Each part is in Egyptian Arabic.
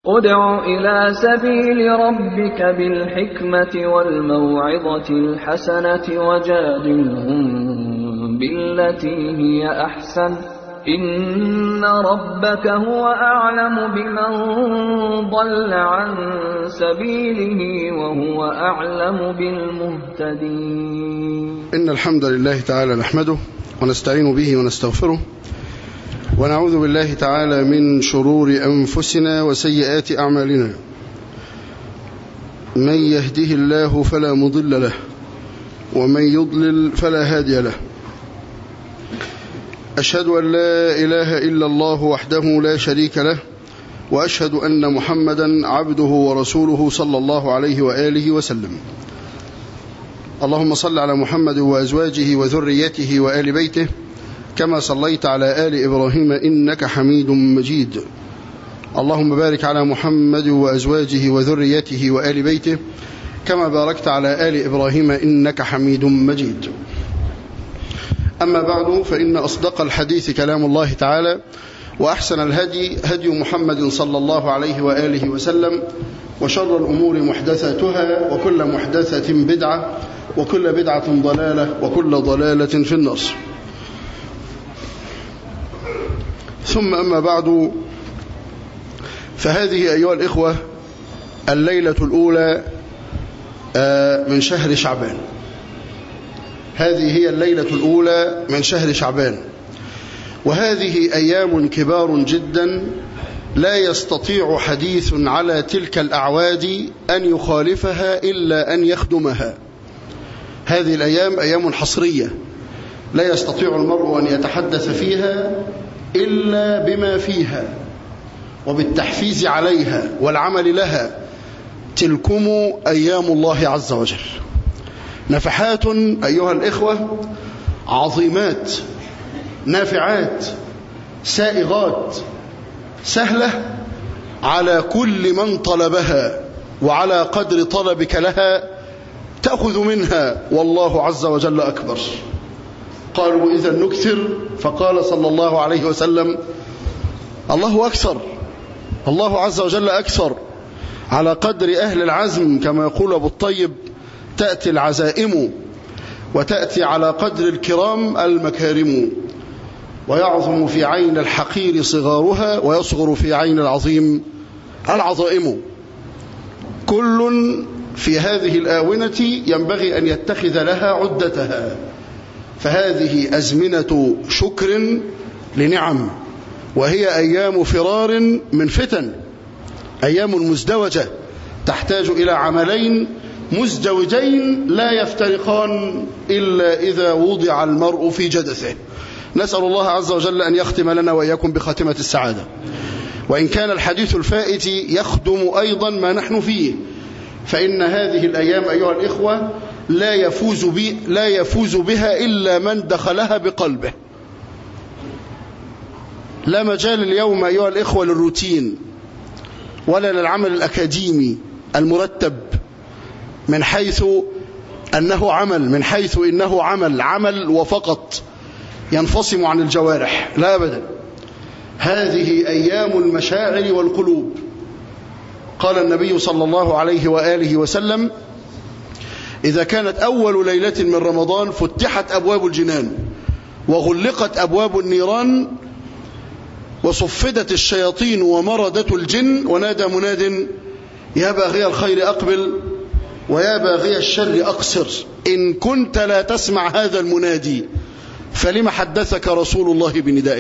ادع إلى سبيل ربك بالحكمة والموعظة الحسنة وجادلهم بالتي هي أحسن إن ربك هو أعلم بمن ضل عن سبيله وهو أعلم بالمهتدين إن الحمد لله تعالى نحمده ونستعين به ونستغفره ونعوذ بالله تعالى من شرور أنفسنا وسيئات أعمالنا من يهده الله فلا مضل له ومن يضلل فلا هادي له أشهد أن لا إله إلا الله وحده لا شريك له وأشهد أن محمدا عبده ورسوله صلى الله عليه وآله وسلم اللهم صل على محمد وأزواجه وذريته وآل بيته كما صليت على آل إبراهيم إنك حميد مجيد اللهم بارك على محمد وأزواجه وذريته وآل بيته كما باركت على آل إبراهيم إنك حميد مجيد أما بعد فإن أصدق الحديث كلام الله تعالى وأحسن الهدي هدي محمد صلى الله عليه وآله وسلم وشر الأمور محدثاتها وكل محدثة بدعة وكل بدعة ضلالة وكل ضلالة في النار ثم أما بعد فهذه أيها الإخوة الليلة الأولى من شهر شعبان هذه هي الليلة الأولى من شهر شعبان وهذه أيام كبار جدا لا يستطيع حديث على تلك الأعواد أن يخالفها إلا أن يخدمها هذه الأيام أيام حصرية لا يستطيع المرء أن يتحدث فيها إلا بما فيها وبالتحفيز عليها والعمل لها تلكم أيام الله عز وجل نفحات أيها الإخوة عظيمات نافعات سائغات سهلة على كل من طلبها وعلى قدر طلبك لها تأخذ منها والله عز وجل أكبر قالوا إذا نكثر فقال صلى الله عليه وسلم الله أكثر الله عز وجل أكثر على قدر أهل العزم كما يقول أبو الطيب تأتي العزائم وتأتي على قدر الكرام المكارم ويعظم في عين الحقير صغارها ويصغر في عين العظيم العظائم كل في هذه الآونة ينبغي أن يتخذ لها عدتها فهذه أزمنة شكر لنعم وهي أيام فرار من فتن أيام مزدوجة تحتاج إلى عملين مزدوجين لا يفترقان إلا إذا وضع المرء في جدثه نسأل الله عز وجل أن يختم لنا وإياكم بخاتمة السعادة وإن كان الحديث الفائت يخدم أيضا ما نحن فيه فإن هذه الأيام أيها الإخوة لا يفوز, بي لا يفوز بها إلا من دخلها بقلبه لا مجال اليوم أيها الإخوة للروتين ولا للعمل الأكاديمي المرتب من حيث أنه عمل من حيث إنه عمل عمل وفقط ينفصم عن الجوارح لا أبدا هذه أيام المشاعر والقلوب قال النبي صلى الله عليه وآله وسلم إذا كانت أول ليلة من رمضان فتحت أبواب الجنان وغلقت أبواب النيران وصفدت الشياطين ومردت الجن ونادى مناد يا باغي الخير أقبل ويا باغي الشر أقصر إن كنت لا تسمع هذا المنادي فلما حدثك رسول الله بندائه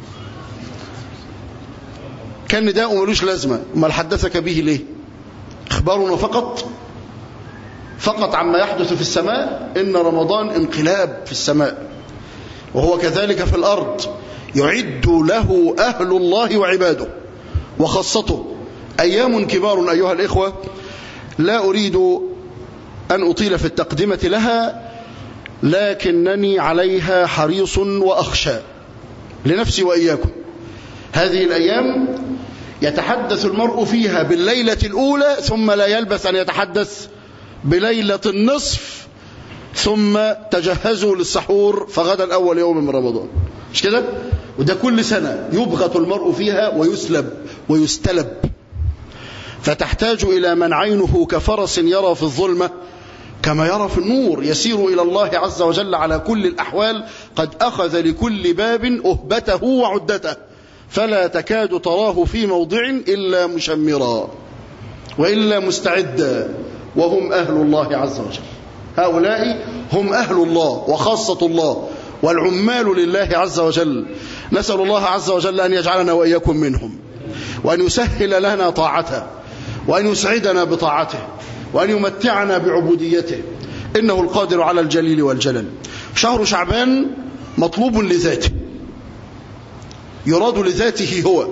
كان نداء ملوش لازمة ما حدثك به ليه اخبارنا فقط فقط عما يحدث في السماء إن رمضان انقلاب في السماء وهو كذلك في الأرض يعد له أهل الله وعباده وخاصته أيام كبار أيها الإخوة لا أريد أن أطيل في التقدمة لها لكنني عليها حريص وأخشى لنفسي وإياكم هذه الأيام يتحدث المرء فيها بالليلة الأولى ثم لا يلبث أن يتحدث بليلة النصف ثم تجهزوا للسحور فغدا أول يوم من رمضان مش كده وده كل سنة يبغت المرء فيها ويسلب ويستلب فتحتاج إلى من عينه كفرس يرى في الظلمة كما يرى في النور يسير إلى الله عز وجل على كل الأحوال قد أخذ لكل باب أهبته وعدته فلا تكاد تراه في موضع إلا مشمرا وإلا مستعدا وهم أهل الله عز وجل هؤلاء هم أهل الله وخاصة الله والعمال لله عز وجل نسأل الله عز وجل أن يجعلنا وإياكم منهم وأن يسهل لنا طاعته وأن يسعدنا بطاعته وأن يمتعنا بعبوديته إنه القادر على الجليل والجلل شهر شعبان مطلوب لذاته يراد لذاته هو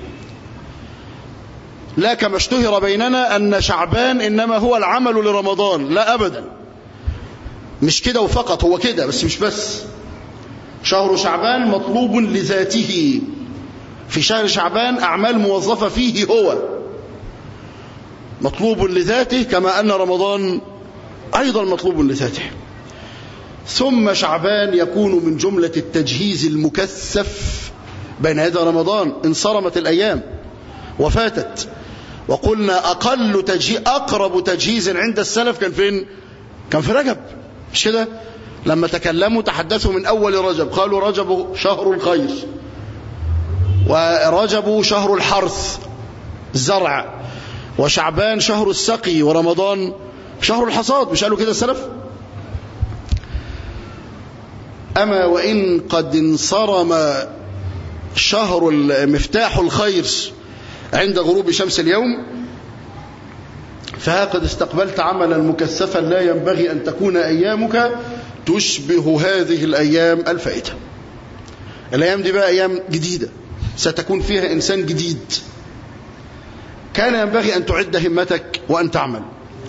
لا كما اشتهر بيننا أن شعبان إنما هو العمل لرمضان لا أبدا مش كده وفقط هو كده بس مش بس شهر شعبان مطلوب لذاته في شهر شعبان أعمال موظفة فيه هو مطلوب لذاته كما أن رمضان أيضا مطلوب لذاته ثم شعبان يكون من جملة التجهيز المكثف بين يدي رمضان انصرمت الأيام وفاتت وقلنا أقل تجهيز أقرب تجهيز عند السلف كان فين كان في رجب مش كده لما تكلموا تحدثوا من أول رجب قالوا رجب شهر الخير ورجب شهر الحرث الزرع وشعبان شهر السقي ورمضان شهر الحصاد مش قالوا كده السلف أما وإن قد انصرم شهر مفتاح الخير عند غروب شمس اليوم فها قد استقبلت عملا مكثفا لا ينبغي أن تكون أيامك تشبه هذه الأيام الفائتة الأيام دي بقى أيام جديدة ستكون فيها إنسان جديد كان ينبغي أن تعد همتك وأن تعمل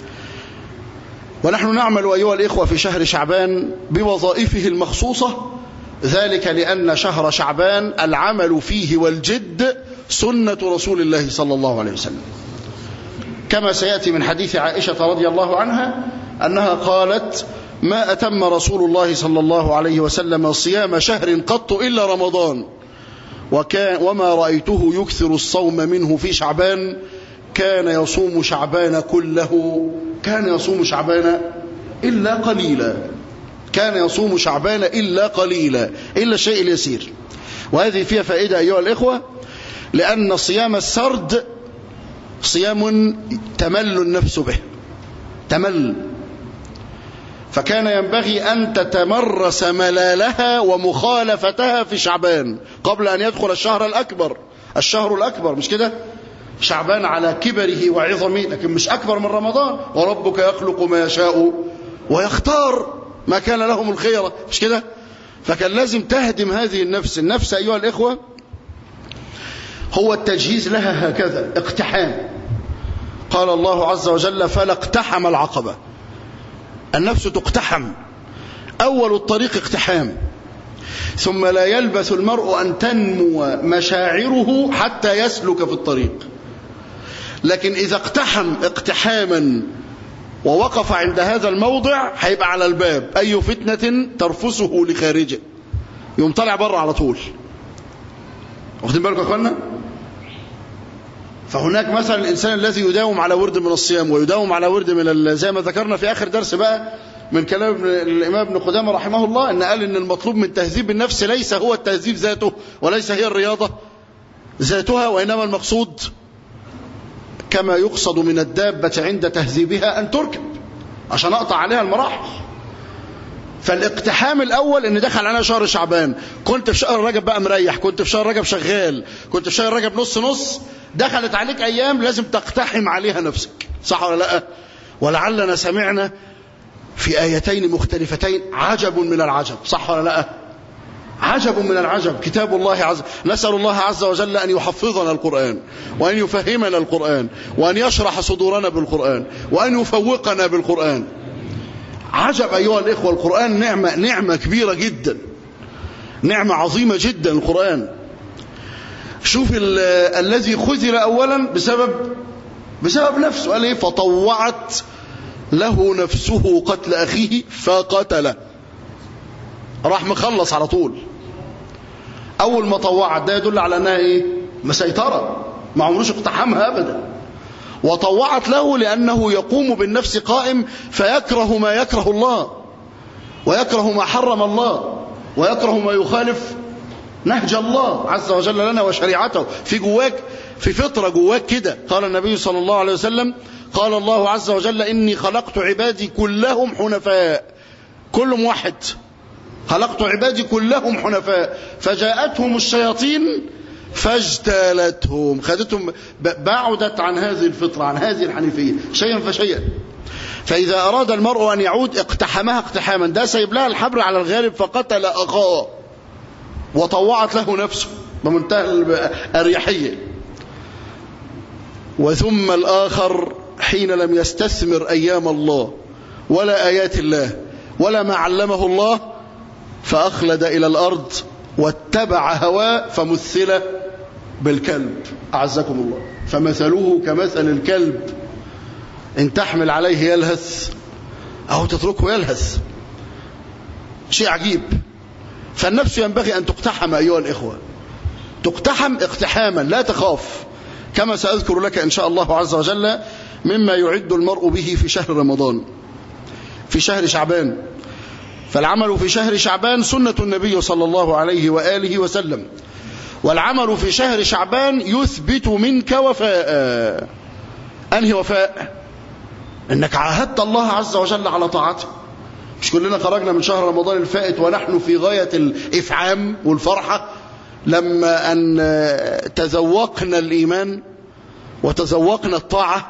ونحن نعمل أيها الإخوة في شهر شعبان بوظائفه المخصوصة ذلك لأن شهر شعبان العمل فيه والجد سنة رسول الله صلى الله عليه وسلم كما سيأتي من حديث عائشة رضي الله عنها أنها قالت ما أتم رسول الله صلى الله عليه وسلم صيام شهر قط إلا رمضان وكان وما رأيته يكثر الصوم منه في شعبان كان يصوم شعبان كله كان يصوم شعبان إلا قليلا كان يصوم شعبان إلا قليلا إلا الشيء اليسير وهذه فيها فائدة أيها الإخوة لأن صيام السرد صيام تمل النفس به تمل فكان ينبغي أن تتمرس ملالها ومخالفتها في شعبان قبل أن يدخل الشهر الأكبر الشهر الأكبر مش كده شعبان على كبره وعظمه لكن مش أكبر من رمضان وربك يخلق ما يشاء ويختار ما كان لهم الخيرة مش كده فكان لازم تهدم هذه النفس النفس أيها الإخوة هو التجهيز لها هكذا اقتحام قال الله عز وجل فلا اقتحم العقبة النفس تقتحم أول الطريق اقتحام ثم لا يلبث المرء أن تنمو مشاعره حتى يسلك في الطريق لكن إذا اقتحم اقتحاما ووقف عند هذا الموضع هيبقى على الباب أي فتنة ترفسه لخارجه يوم طالع بره على طول واخدين بالكم يا اخوانا فهناك مثلا الإنسان الذي يداوم على ورد من الصيام ويداوم على ورد من زي ما ذكرنا في آخر درس بقى من كلام الإمام ابن قدامة رحمه الله أن قال أن المطلوب من تهذيب النفس ليس هو التهذيب ذاته وليس هي الرياضة ذاتها وإنما المقصود كما يقصد من الدابة عند تهذيبها أن تركب عشان أقطع عليها المراحل فالاقتحام الأول أن دخل علينا شهر شعبان كنت في شهر رجب بقى مريح كنت في شهر رجب شغال كنت في شهر رجب نص نص دخلت عليك أيام لازم تقتحم عليها نفسك صح ولا لا ولعلنا سمعنا في آيتين مختلفتين عجب من العجب صح ولا لا عجب من العجب كتاب الله عز نسأل الله عز وجل أن يحفظنا القرآن وأن يفهمنا القرآن وأن يشرح صدورنا بالقرآن وأن يفوقنا بالقرآن عجب أيها الإخوة القرآن نعمة نعمة كبيرة جدا نعمة عظيمة جدا القرآن شوف الذي خذل أولا بسبب بسبب نفسه قال إيه فطوعت له نفسه قتل أخيه فقتله راح مخلص على طول أول ما طوعت ده يدل على أنها إيه مسيطرة ما عمروش اقتحمها أبدا وطوعت له لأنه يقوم بالنفس قائم فيكره ما يكره الله ويكره ما حرم الله ويكره ما يخالف نهج الله عز وجل لنا وشريعته في جواك في فطرة جواك كده قال النبي صلى الله عليه وسلم قال الله عز وجل إني خلقت عبادي كلهم حنفاء كل موحد خلقت عبادي كلهم حنفاء فجاءتهم الشياطين فاجتالتهم خدتهم بعدت عن هذه الفطرة عن هذه الحنيفية شيئا فشيئا فإذا أراد المرء أن يعود اقتحمها اقتحاما ده سيب لها الحبر على الغارب فقتل أخاه وطوعت له نفسه بمنتهى الأريحية وثم الآخر حين لم يستثمر أيام الله ولا آيات الله ولا ما علمه الله فأخلد إلى الأرض واتبع هواه فمثل بالكلب أعزكم الله فمثله كمثل الكلب إن تحمل عليه يلهث أو تتركه يلهث شيء عجيب فالنفس ينبغي أن تقتحم أيها الإخوة تقتحم اقتحاما لا تخاف كما سأذكر لك إن شاء الله عز وجل مما يعد المرء به في شهر رمضان في شهر شعبان فالعمل في شهر شعبان سنة النبي صلى الله عليه وآله وسلم والعمل في شهر شعبان يثبت منك وفاء أنهي وفاء أنك عاهدت الله عز وجل على طاعته مش كلنا خرجنا من شهر رمضان الفائت ونحن في غاية الإفعام والفرحة لما أن تذوقنا الإيمان وتذوقنا الطاعة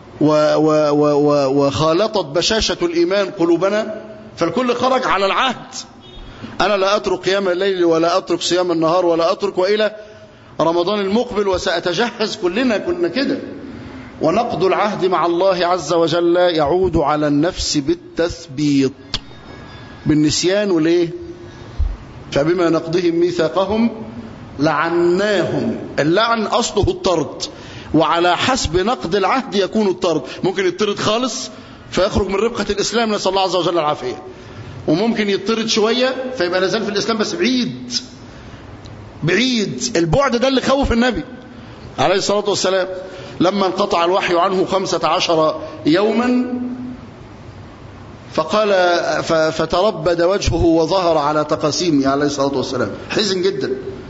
وخالطت بشاشة الإيمان قلوبنا فالكل خرج على العهد أنا لا أترك قيام الليل ولا أترك صيام النهار ولا أترك وإلى رمضان المقبل وسأتجهز كلنا كنا كده ونقض العهد مع الله عز وجل يعود على النفس بالتثبيط بالنسيان وليه فبما نقضهم ميثاقهم لعناهم اللعن أصله الطرد وعلى حسب نقد العهد يكون الطرد ممكن يطرد خالص فيخرج من ربقة الإسلام نسأل الله عز وجل العافية وممكن يطرد شوية فيبقى لازال في الإسلام بس بعيد بعيد البعد ده اللي خوف النبي عليه الصلاة والسلام لما انقطع الوحي عنه خمسة عشر يوما فقال فتربد وجهه وظهر على تقاسيمه عليه الصلاة والسلام حزن جدا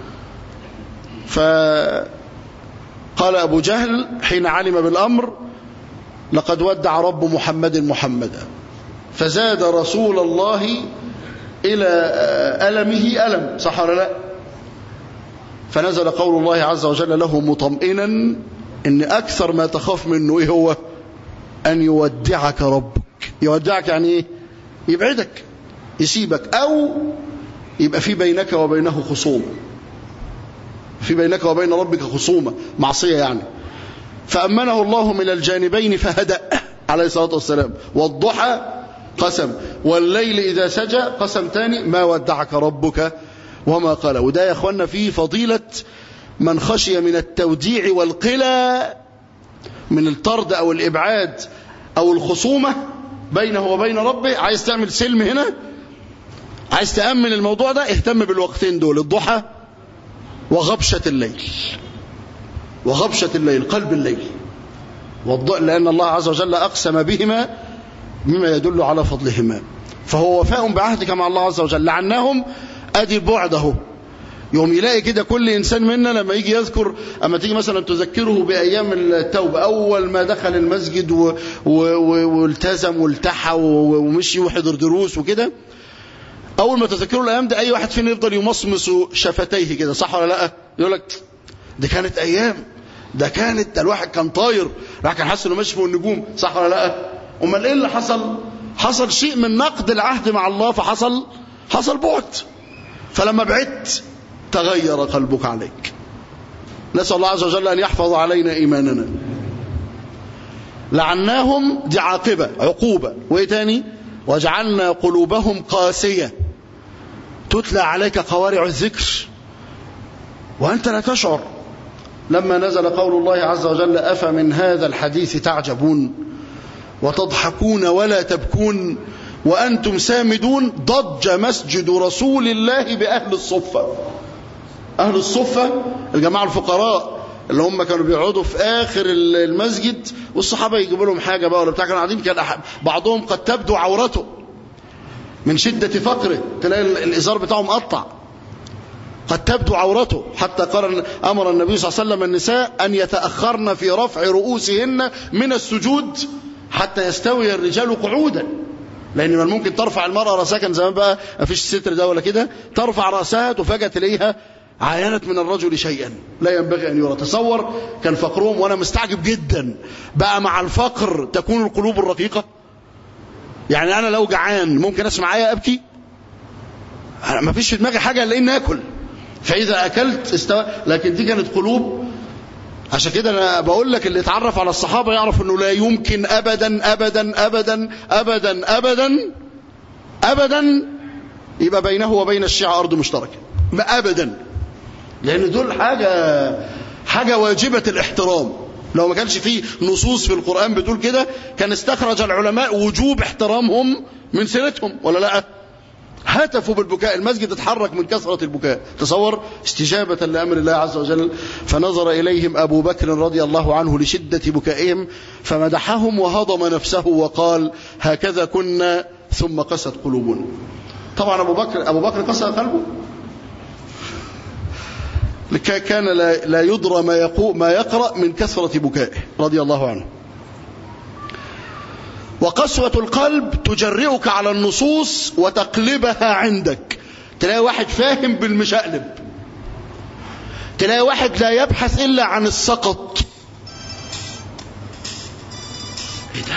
فقال أبو جهل حين علم بالأمر لقد ودع رب محمد محمدا فزاد رسول الله إلى ألمه ألم صح ولا لا فنزل قول الله عز وجل له مطمئنا إن أكثر ما تخاف منه إيه هو أن يودعك ربك يودعك يعني إيه يبعدك يسيبك أو يبقى في بينك وبينه خصومة في بينك وبين ربك خصومة معصية يعني فأمنه الله من الجانبين فهدأ عليه الصلاة والسلام والضحى قسم والليل إذا سجى قسم تاني ما ودعك ربك وما قال وده يا أخوانا فيه فضيلة من خشي من التوديع والقلى من الطرد أو الإبعاد أو الخصومة بينه وبين ربه عايز تعمل سلم هنا عايز تأمن الموضوع ده اهتم بالوقتين دول الضحى وغبشة الليل وغبشة الليل قلب الليل والضوء لأن الله عز وجل أقسم بهما مما يدل على فضلهما فهو وفاء بعهدك مع الله عز وجل لعناهم أدي البعد اهو يوم يلاقي كده كل إنسان منا لما يجي يذكر أما تيجي مثلا تذكره بأيام التوبة أول ما دخل المسجد و... و... و... والتزم والتحى ومشي وحضر دروس وكده أول ما تذكره الأيام دي أي واحد فينا يفضل يمصمص شفتيه كده صح ولا لا يقول لك دي كانت أيام ده كانت ده الواحد كان طاير راح كان حاسس انه ماشي فوق النجوم صح ولا لا امال ايه اللي حصل حصل شيء من نقد العهد مع الله فحصل حصل بعد فلما بعدت تغير قلبك عليك نسأل الله عز وجل أن يحفظ علينا إيماننا لعناهم دي عاقبة عقوبة وإيه تاني وجعلنا قلوبهم قاسية تتلى عليك قوارع الذكر وأنت لا تشعر لما نزل قول الله عز وجل أفمن هذا الحديث تعجبون وتضحكون ولا تبكون وأنتم سامدون ضج مسجد رسول الله بأهل الصفة أهل الصفة الجماعة الفقراء اللي هم كانوا بيقعدوا في آخر المسجد والصحابة يجيبوا لهم حاجة بقى ولا بتاع كانوا قاعدين كان بعضهم قد تبدو عورته من شدة فقره تلاقي الإزار بتاعه مقطع قد تبدو عورته حتى قال أمر النبي صلى الله عليه وسلم النساء أن يتأخرن في رفع رؤوسهن من السجود حتى يستوي الرجال قعودا لأن من ممكن ترفع المرأة رأسها كان زمان بقى ما فيش ستر ده ولا كده ترفع رأسها تفاجأ تلاقيها عاينت من الرجل شيئا لا ينبغي أن يرى تصور كان فقرهم وأنا مستعجب جدا بقى مع الفقر تكون القلوب الرقيقة يعني أنا لو جعان ممكن أسمع آية أبكي ما فيش في دماغي حاجة إلا إن آكل فإذا أكلت استوى لكن دي كانت قلوب عشان كده أنا بقول لك اللي اتعرف على الصحابة يعرف أنه لا يمكن أبدا أبدا أبدا أبدا أبدا أبدا يبقى بينه وبين الشيعة أرض مشتركة أبدا لأن دول حاجة حاجة واجبة الاحترام لو ما كانش فيه نصوص في القرآن بتقول كده كان استخرج العلماء وجوب احترامهم من سيرتهم ولا لا هتفوا بالبكاء المسجد اتحرك من كثرة البكاء تصور استجابة لأمر الله عز وجل فنظر إليهم أبو بكر رضي الله عنه لشدة بكائهم فمدحهم وهضم نفسه وقال هكذا كنا ثم قست قلوبنا طبعا أبو بكر أبو بكر قسى قلبه كان لا, لا يدرى ما, يقو ما يقرأ من كثرة بكائه رضي الله عنه وقسوة القلب تجرئك على النصوص وتقلبها عندك تلاقي واحد فاهم بالمشقلب تلاقي واحد لا يبحث إلا عن السقط ايه ده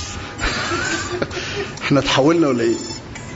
احنا تحولنا ولا ايه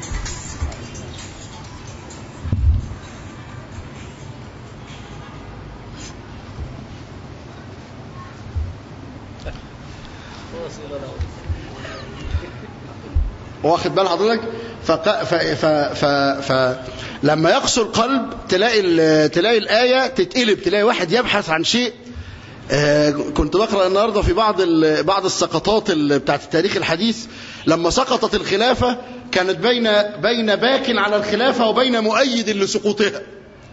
واخد بال حضرتك فق... ف... ف... ف... ف... لما يقسو القلب تلاقي ال... تلاقي الآية تتقلب تلاقي واحد يبحث عن شيء آه كنت بقرأ النهاردة في بعض ال... بعض السقطات ال... بتاعت التاريخ الحديث لما سقطت الخلافة كانت بين بين باك على الخلافة وبين مؤيد لسقوطها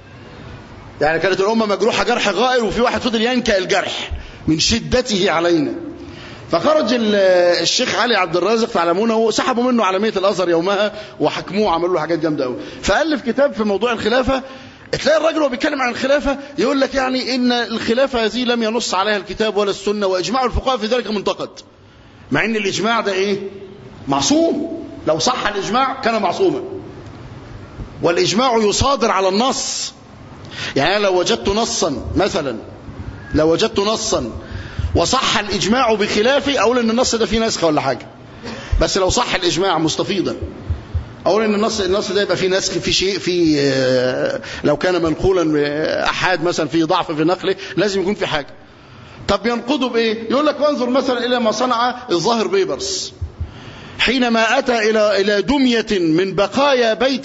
يعني كانت الأمة مجروحة جرح غائر وفي واحد فضل ينكأ الجرح من شدته علينا فخرج الشيخ علي عبد الرازق تعلمونه سحبوا منه علامية الأزهر يومها وحكموه وعملوا له حاجات جامدة قوي فألف كتاب في موضوع الخلافة تلاقي الراجل وهو بيتكلم عن الخلافة يقول لك يعني إن الخلافة هذه لم ينص عليها الكتاب ولا السنة وإجماع الفقهاء في ذلك منتقد مع إن الإجماع ده إيه معصوم لو صح الإجماع كان معصوما والإجماع يصادر على النص يعني لو وجدت نصا مثلا لو وجدت نصا وصح الإجماع بخلافه أقول إن النص ده فيه نسخ ولا حاجة بس لو صح الإجماع مستفيضا أقول إن النص النص ده يبقى فيه نسخ في شيء في لو كان منقولا أحاد مثلا في ضعف في نقله لازم يكون في حاجة طب ينقضوا بإيه يقول لك وانظر مثلا إلى ما صنع الظاهر بيبرس حينما أتى إلى إلى دمية من بقايا بيت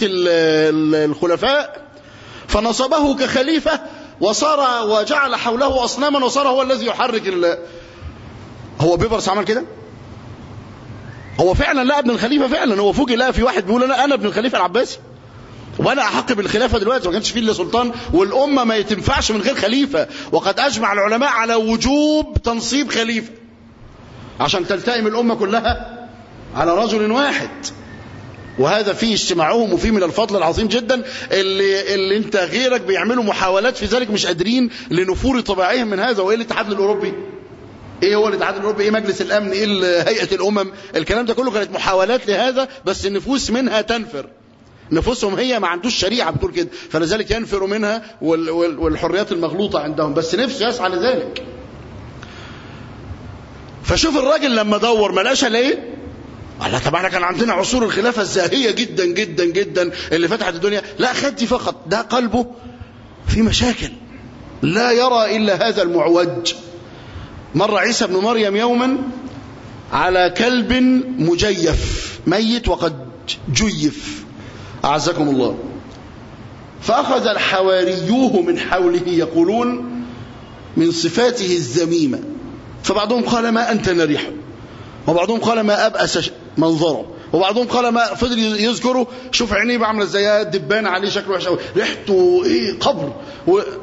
الخلفاء فنصبه كخليفة وصار وجعل حوله أصناما وصار هو الذي يحرك ال... هو بيبرس عمل كده هو فعلا لا ابن الخليفة فعلا هو فوجئ لقى في واحد بيقول أنا أنا ابن الخليفة العباسي وأنا أحق بالخلافة دلوقتي ما كانش فيه إلا سلطان والأمة ما يتنفعش من غير خليفة وقد أجمع العلماء على وجوب تنصيب خليفة عشان تلتئم الأمة كلها على رجل واحد وهذا فيه اجتماعهم وفيه من الفضل العظيم جدا اللي, اللي انت غيرك بيعملوا محاولات في ذلك مش قادرين لنفور طبيعيهم من هذا وايه الاتحاد الاوروبي ايه هو الاتحاد الاوروبي ايه مجلس الامن ايه هيئه الامم الكلام ده كله كانت محاولات لهذا بس النفوس منها تنفر نفوسهم هي ما عندوش شريعه بتقول كده فلذلك ينفروا منها والحريات المغلوطه عندهم بس نفسه يسعى لذلك فشوف الراجل لما دور ما لقاش ايه الله طب احنا كان عندنا عصور الخلافة الزاهية جدا جدا جدا اللي فتحت الدنيا لا خدي فقط ده قلبه في مشاكل لا يرى إلا هذا المعوج مر عيسى بن مريم يوما على كلب مجيف ميت وقد جيف أعزكم الله فأخذ الحواريوه من حوله يقولون من صفاته الذميمة فبعضهم قال ما أنت نريح وبعضهم قال ما أبأس منظره وبعضهم قال ما فضل يذكره شوف عينيه بعمل ازاي دبان عليه شكله وحش قوي ريحته ايه قبر و...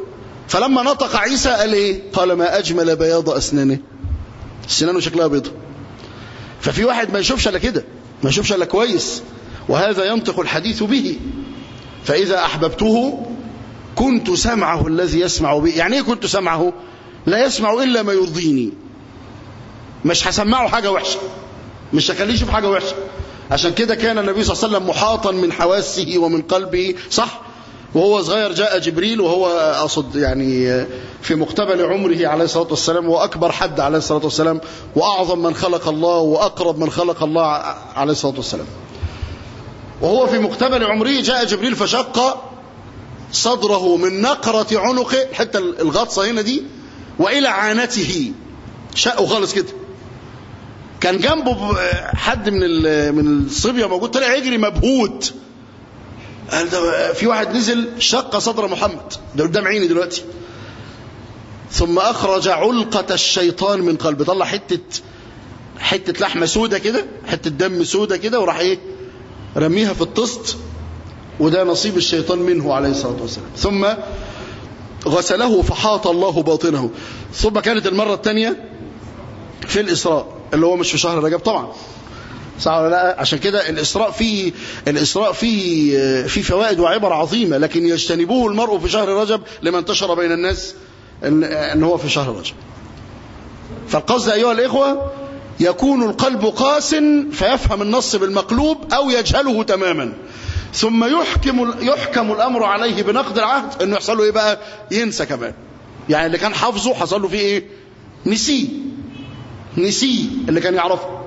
فلما نطق عيسى قال ايه قال ما اجمل بياض اسنانه سنانه شكلها بيضة ففي واحد ما يشوفش الا كده ما يشوفش الا كويس وهذا ينطق الحديث به فاذا احببته كنت سمعه الذي يسمع به يعني ايه كنت سمعه لا يسمع الا ما يرضيني مش هسمعه حاجه وحشه مش هخليه يشوف حاجه وحشه عشان كده كان النبي صلى الله عليه وسلم محاطا من حواسه ومن قلبه صح وهو صغير جاء جبريل وهو أقصد يعني في مقتبل عمره عليه الصلاة والسلام وأكبر حد عليه الصلاة والسلام وأعظم من خلق الله وأقرب من خلق الله عليه الصلاة والسلام وهو في مقتبل عمره جاء جبريل فشق صدره من نقرة عنقه حتى الغطسة هنا دي وإلى عانته شقه خالص كده كان جنبه حد من من الصبيه موجود طلع يجري مبهوت قال ده في واحد نزل شق صدر محمد ده قدام عيني دلوقتي ثم اخرج علقه الشيطان من قلبه طلع حته حته لحمه سودة كده حته دم سودة كده وراح ايه رميها في الطست وده نصيب الشيطان منه عليه الصلاه والسلام ثم غسله فحاط الله باطنه ثم كانت المره الثانيه في الاسراء اللي هو مش في شهر رجب طبعا صح ولا لا عشان كده الاسراء فيه الاسراء فيه في فوائد وعبر عظيمه لكن يجتنبوه المرء في شهر رجب لما انتشر بين الناس ان, إن هو في شهر رجب فالقصد ايها الاخوه يكون القلب قاس فيفهم النص بالمقلوب او يجهله تماما ثم يحكم يحكم الامر عليه بنقد العهد انه يحصل له ايه بقى ينسى كمان يعني اللي كان حافظه حصل له فيه ايه نسيه نسيه اللي كان يعرفه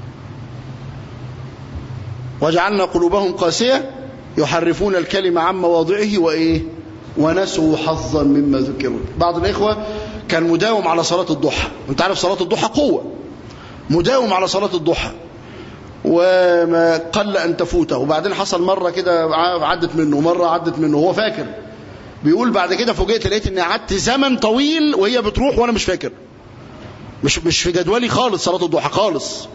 وجعلنا قلوبهم قاسية يحرفون الكلمة عن مواضعه وإيه ونسوا حظا مما ذكروا بعض الإخوة كان مداوم على صلاة الضحى انت عارف صلاة الضحى قوة مداوم على صلاة الضحى وما قل أن تفوته وبعدين حصل مرة كده عدت منه مرة عدت منه هو فاكر بيقول بعد كده فوجئت لقيت اني قعدت زمن طويل وهي بتروح وانا مش فاكر مش مش في جدولي خالص صلاة الضحى خالص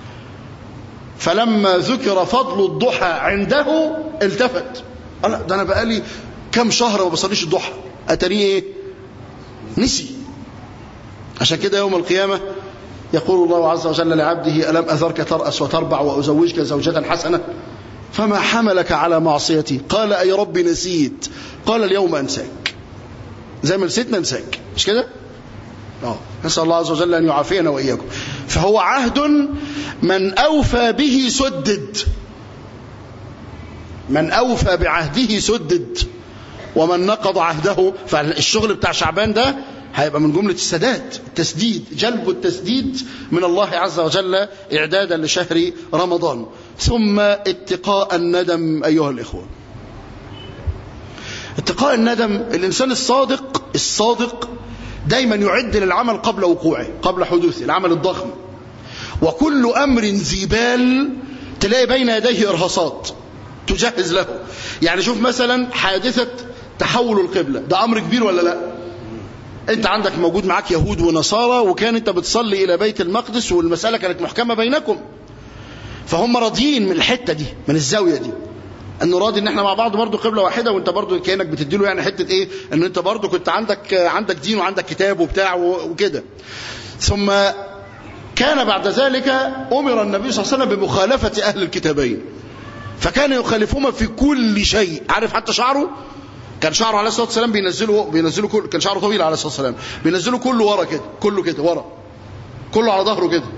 فلما ذكر فضل الضحى عنده التفت قال ده انا بقالي كم شهر ما بصليش الضحى اتاريه ايه نسي عشان كده يوم القيامة يقول الله عز وجل لعبده ألم أذرك ترأس وتربع وأزوجك زوجة حسنة فما حملك على معصيتي قال أي رب نسيت قال اليوم أنساك زي ما نسيت ننساك مش كده اه نسأل الله عز وجل أن يعافينا وإياكم فهو عهد من أوفى به سدد من أوفى بعهده سدد ومن نقض عهده فالشغل بتاع شعبان ده هيبقى من جملة السداد التسديد جلب التسديد من الله عز وجل إعدادا لشهر رمضان ثم اتقاء الندم أيها الإخوة اتقاء الندم الإنسان الصادق الصادق دايما يعد للعمل قبل وقوعه قبل حدوثه العمل الضخم وكل أمر ذي بال تلاقي بين يديه إرهاصات تجهز له يعني شوف مثلا حادثة تحول القبلة ده أمر كبير ولا لا انت عندك موجود معاك يهود ونصارى وكان انت بتصلي الى بيت المقدس والمسألة كانت محكمة بينكم فهم راضيين من الحتة دي من الزاوية دي انه راضي ان احنا مع بعض برضه قبلة واحدة وانت برضه كأنك بتديله يعني حتة ايه ان انت برضه كنت عندك عندك دين وعندك كتاب وبتاع وكده ثم كان بعد ذلك امر النبي صلى الله عليه وسلم بمخالفة اهل الكتابين فكان يخالفهما في كل شيء عارف حتى شعره كان شعره عليه الصلاه والسلام بينزله بينزله كل كان شعره طويل عليه الصلاه والسلام بينزله كله ورا كده كله كده ورا كله على ظهره كده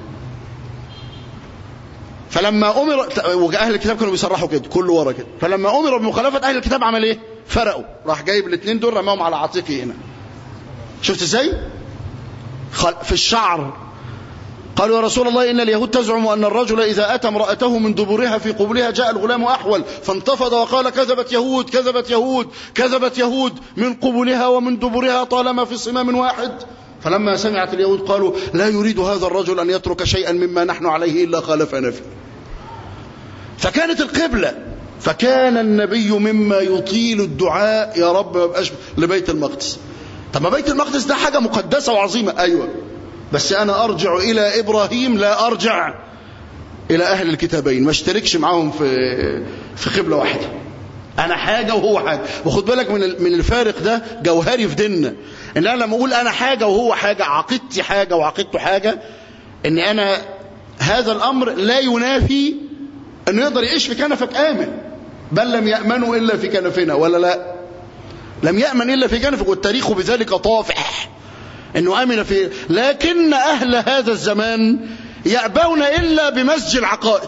فلما امر واهل الكتاب كانوا بيصرحوا كده كله ورا كده فلما امر بمخالفه اهل الكتاب عمل ايه فرقوا راح جايب الاثنين دول رماهم على عاتقه هنا شفت ازاي في الشعر قالوا يا رسول الله إن اليهود تزعم أن الرجل إذا أتى امرأته من دبرها في قبلها جاء الغلام أحول فانتفض وقال كذبت يهود كذبت يهود كذبت يهود من قبلها ومن دبرها طالما في صمام واحد فلما سمعت اليهود قالوا لا يريد هذا الرجل أن يترك شيئا مما نحن عليه إلا خالفنا فيه فكانت القبلة فكان النبي مما يطيل الدعاء يا رب ما يبقاش لبيت المقدس طب ما بيت المقدس ده حاجة مقدسة وعظيمة أيوة بس أنا أرجع إلى إبراهيم لا أرجع إلى أهل الكتابين ما اشتركش معاهم في في قبلة واحدة انا حاجه وهو حاجه وخد بالك من من الفارق ده جوهري في ديننا ان انا لما اقول انا حاجه وهو حاجه عقيدتي حاجه وعقيدته حاجه ان انا هذا الامر لا ينافي انه يقدر يعيش في كنفك امن بل لم يامنوا الا في كنفنا ولا لا لم يامن الا في كنفك والتاريخ بذلك طافح انه امن في لكن اهل هذا الزمان يأبون الا بمسج العقائد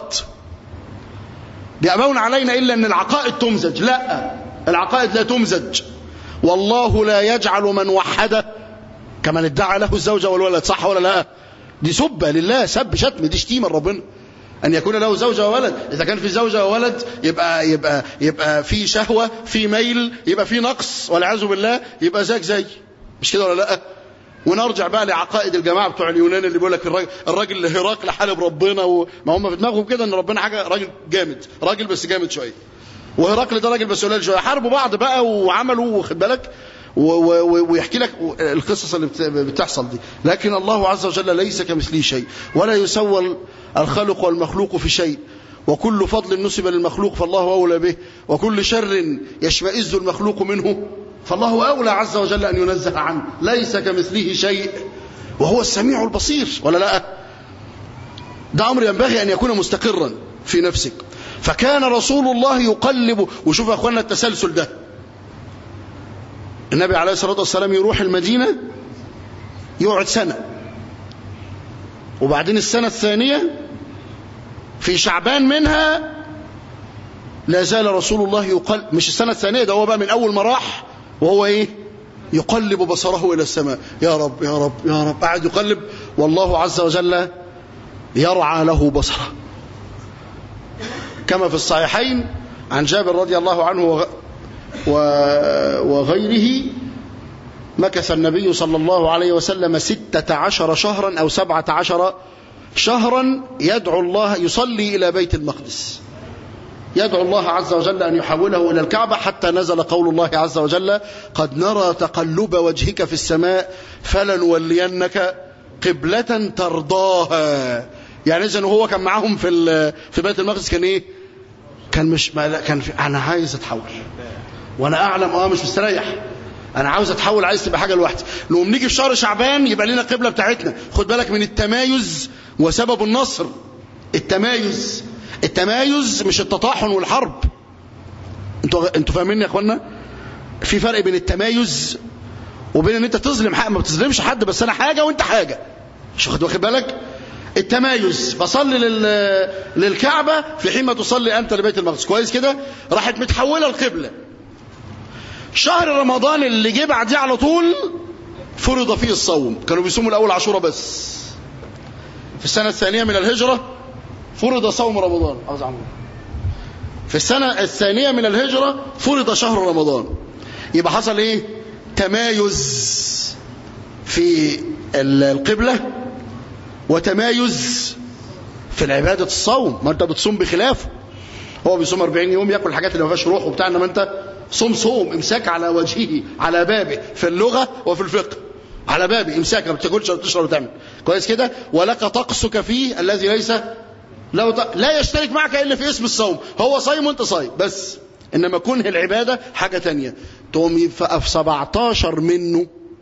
يأبون علينا الا ان العقائد تمزج لا العقائد لا تمزج والله لا يجعل من وحده كمن ادعى له الزوجة والولد صح ولا لا دي سبة لله سب شتم دي شتيمة لربنا أن يكون له زوجة وولد إذا كان في زوجة وولد يبقى يبقى يبقى في شهوة في ميل يبقى في نقص والعياذ بالله يبقى زيك زي مش كده ولا لا ونرجع بقى لعقائد الجماعة بتوع اليونان اللي بيقول لك الراجل, الراجل هراقل حارب ربنا وما هم في دماغهم كده ان ربنا حاجة راجل جامد راجل بس جامد شوية وهرقل ده راجل بس قليل شويه حاربوا بعض بقى وعملوا واخد بالك ويحكي لك القصص اللي بتحصل دي لكن الله عز وجل ليس كمثله شيء ولا يسوى الخلق والمخلوق في شيء وكل فضل نسب للمخلوق فالله أولى به وكل شر يشمئز المخلوق منه فالله أولى عز وجل أن ينزه عنه ليس كمثله شيء وهو السميع البصير ولا لا ده أمر ينبغي أن يكون مستقرا في نفسك فكان رسول الله يقلب وشوف يا أخوانا التسلسل ده النبي عليه الصلاة والسلام يروح المدينة يقعد سنة وبعدين السنة الثانية في شعبان منها لا زال رسول الله يقلب مش السنة الثانية ده هو بقى من أول ما راح وهو إيه يقلب بصره إلى السماء يا رب يا رب يا رب قاعد يقلب والله عز وجل يرعى له بصره كما في الصحيحين عن جابر رضي الله عنه وغيره مكث النبي صلى الله عليه وسلم ستة عشر شهرا أو سبعة عشر شهرا يدعو الله يصلي إلى بيت المقدس يدعو الله عز وجل أن يحوله إلى الكعبة حتى نزل قول الله عز وجل قد نرى تقلب وجهك في السماء فلنولينك قبلة ترضاها يعني إذن هو كان معاهم في في بيت المقدس كان إيه كان مش ما كان في أنا عايز أتحول وأنا أعلم أه مش مستريح أنا عاوز أتحول عايز تبقى حاجة لوحدي نقوم نيجي في شهر شعبان يبقى لنا قبلة بتاعتنا خد بالك من التمايز وسبب النصر التمايز التمايز مش التطاحن والحرب انتوا انتوا فاهمين يا اخوانا في فرق بين التمايز وبين ان انت تظلم حق ما بتظلمش حد بس انا حاجه وانت حاجه مش واخد واخد بالك التمايز بصلي لل... للكعبه في حين ما تصلي انت لبيت المقدس كويس كده راحت متحوله القبله شهر رمضان اللي جه بعديه على طول فرض فيه الصوم كانوا بيصوموا الاول عاشوره بس في السنه الثانيه من الهجره فرض صوم رمضان عاوز اعمل في السنة الثانية من الهجرة فرض شهر رمضان يبقى حصل ايه تمايز في القبلة وتمايز في العبادة الصوم ما انت بتصوم بخلافه هو بيصوم 40 يوم ياكل الحاجات اللي ما فيهاش روح وبتاع انما انت صوم صوم امساك على وجهه على بابه في اللغة وفي الفقه على بابه امساك ما بتاكلش ولا تشرب وتعمل كويس كده ولك طقسك فيه الذي ليس لو ط... لا يشترك معك إلا في اسم الصوم هو صايم وانت صايم بس إنما كونه العبادة حاجة تانية تقوم في 17 منه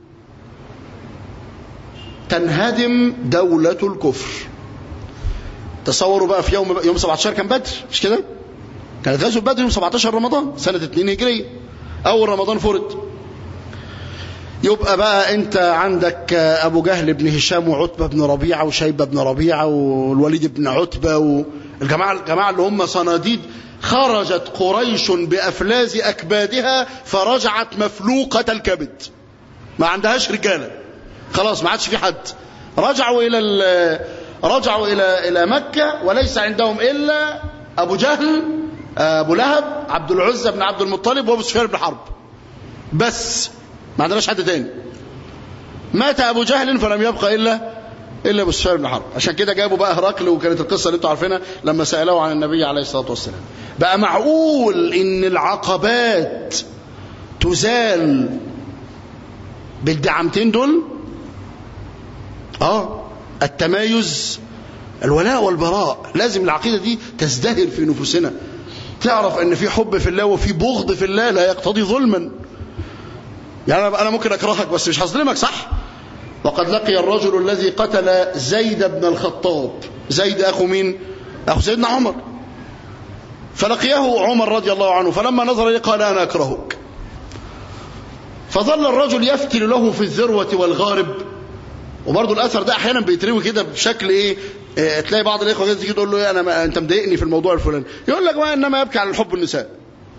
تنهدم دولة الكفر تصوروا بقى في يوم يوم 17 كان بدر مش كده كانت غزوة بدر يوم 17 رمضان سنة 2 هجرية أول رمضان فرض يبقى بقى انت عندك ابو جهل بن هشام وعتبة بن ربيعة وشيبة بن ربيعة والوليد بن عتبة والجماعة الجماعة اللي هم صناديد خرجت قريش بأفلاز أكبادها فرجعت مفلوقة الكبد ما عندهاش رجالة خلاص ما عادش في حد رجعوا إلى رجعوا إلى إلى مكة وليس عندهم إلا أبو جهل أبو لهب عبد العزة بن عبد المطلب وأبو سفيان بن حرب بس ما عندناش حد تاني مات ابو جهل فلم يبقى الا الا ابو سفيان بن حرب عشان كده جابوا بقى هرقل وكانت القصه اللي انتوا عارفينها لما سالوه عن النبي عليه الصلاه والسلام بقى معقول ان العقبات تزال بالدعمتين دول اه التمايز الولاء والبراء لازم العقيده دي تزدهر في نفوسنا تعرف ان في حب في الله وفي بغض في الله لا يقتضي ظلما يعني انا ممكن اكرهك بس مش هظلمك صح وقد لقي الرجل الذي قتل زيد بن الخطاب زيد اخو مين اخو سيدنا عمر فلقيه عمر رضي الله عنه فلما نظر اليه قال انا اكرهك فظل الرجل يفتل له في الذروه والغارب وبرضه الاثر ده احيانا بيتروي كده بشكل ايه اه تلاقي بعض الاخوه كده تيجي تقول له ايه انا ما انت مضايقني في الموضوع الفلاني يقول لك ما انما يبكي على الحب النساء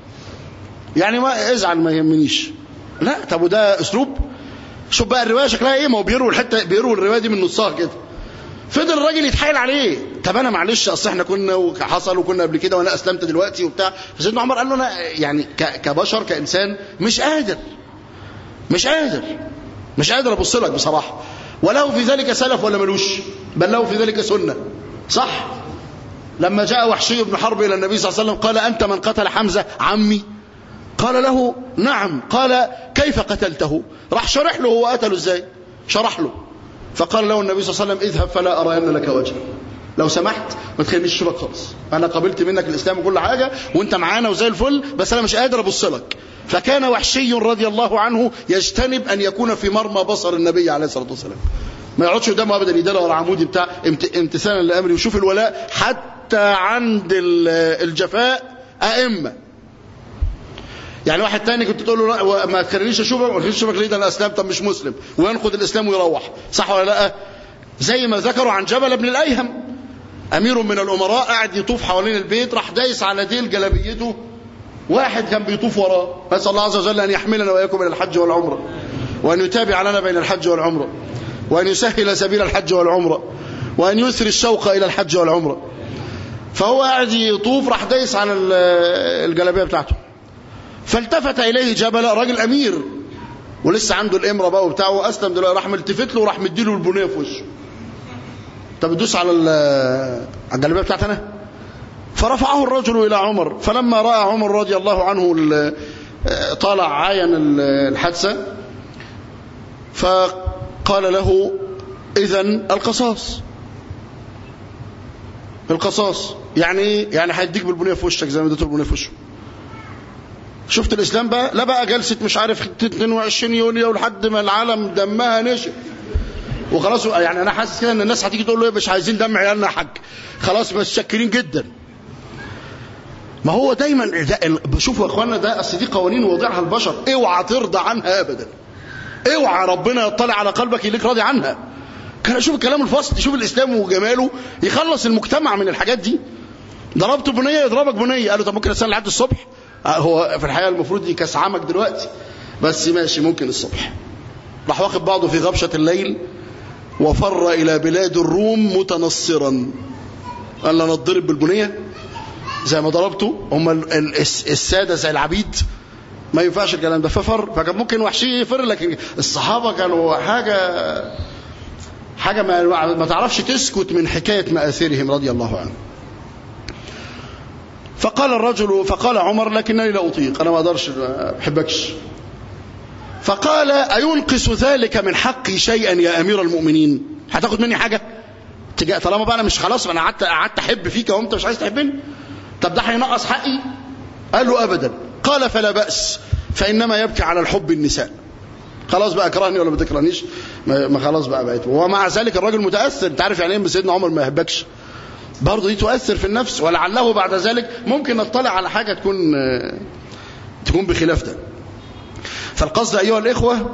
يعني ما ازعل ما يهمنيش لا طب وده اسلوب شوف بقى الروايه شكلها ايه ما هو بيروا الحته بيروا الروايه دي من نصها كده فضل الراجل يتحايل عليه طب انا معلش اصل احنا كنا وحصل وكنا قبل كده وانا اسلمت دلوقتي وبتاع فسيدنا عمر قال له انا يعني كبشر كانسان مش قادر مش قادر مش قادر ابص لك بصراحه وله في ذلك سلف ولا ملوش بل له في ذلك سنه صح لما جاء وحشي بن حرب الى النبي صلى الله عليه وسلم قال انت من قتل حمزه عمي قال له نعم قال كيف قتلته راح شرح له هو قتله ازاي شرح له فقال له النبي صلى الله عليه وسلم اذهب فلا ارى ان لك وجه لو سمحت ما تخلينيش اشوفك خالص انا قبلت منك الاسلام وكل حاجه وانت معانا وزي الفل بس انا مش قادر ابص لك فكان وحشي رضي الله عنه يجتنب ان يكون في مرمى بصر النبي عليه الصلاه والسلام ما يقعدش قدامه ابدا يداله ولا عمودي بتاع امتثالا لامري وشوف الولاء حتى عند الجفاء ائمه يعني واحد تاني كنت تقول له ما تخلينيش اشوفك ما تخلينيش اشوفك ليه ده انا اسلام طب مش مسلم وينقض الاسلام ويروح صح ولا لا زي ما ذكروا عن جبل بن الايهم امير من الامراء قاعد يطوف حوالين البيت راح دايس على ديل جلابيته واحد كان بيطوف وراه نسال الله عز وجل ان يحملنا واياكم الى الحج والعمره وان يتابع لنا بين الحج والعمره وان يسهل سبيل الحج والعمره وان يثري الشوق الى الحج والعمره فهو قاعد يطوف راح دايس على الجلابيه بتاعته فالتفت اليه جبل راجل امير ولسه عنده الامره بقى وبتاعه اسلم دلوقتي راح ملتفت له وراح مديله البنيه في وشه طب تدوس على الجلابيه بتاعتنا فرفعه الرجل الى عمر فلما راى عمر رضي الله عنه طالع عاين الحادثه فقال له اذا القصاص القصاص يعني ايه يعني هيديك بالبنيه في وشك زي ما اديته البنيه في وشه شفت الاسلام بقى لا بقى جلسه مش عارف 22 يوليو لحد ما العالم دمها نشف وخلاص يعني انا حاسس كده ان الناس هتيجي تقول له مش عايزين دم عيالنا يا حاج خلاص متشكرين جدا ما هو دايما ده شوفوا يا اخوانا ده اصل دي قوانين وضعها البشر اوعى ترضى عنها ابدا اوعى ربنا يطلع على قلبك يليك راضي عنها كان اشوف الكلام الفصل شوف الاسلام وجماله يخلص المجتمع من الحاجات دي ضربت بنيه يضربك بنيه قالوا طب ممكن استنى لحد الصبح هو في الحقيقه المفروض يكسعمك دلوقتي بس ماشي ممكن الصبح راح واخد بعضه في غبشه الليل وفر الى بلاد الروم متنصرا قال انا اتضرب بالبنيه زي ما ضربته هم الساده زي العبيد ما ينفعش الكلام ده ففر فكان ممكن وحشي يفر لكن الصحابه كانوا حاجه حاجه ما, ما تعرفش تسكت من حكايه مآثرهم رضي الله عنهم فقال الرجل فقال عمر لكنني لا اطيق انا ما اقدرش ما بحبكش فقال اينقص ذلك من حقي شيئا يا امير المؤمنين هتاخد مني حاجه طالما بقى انا مش خلاص انا قعدت قعدت احب فيك وانت مش عايز تحبني طب ده هينقص حقي قال له ابدا قال فلا باس فانما يبكي على الحب النساء خلاص بقى اكرهني ولا ما تكرهنيش ما خلاص بقى بقيت ومع ذلك الراجل متاثر انت عارف يعني ايه سيدنا عمر ما يحبكش برضه دي تؤثر في النفس ولعله بعد ذلك ممكن نطلع على حاجه تكون تكون بخلاف ده فالقصد ايها الاخوه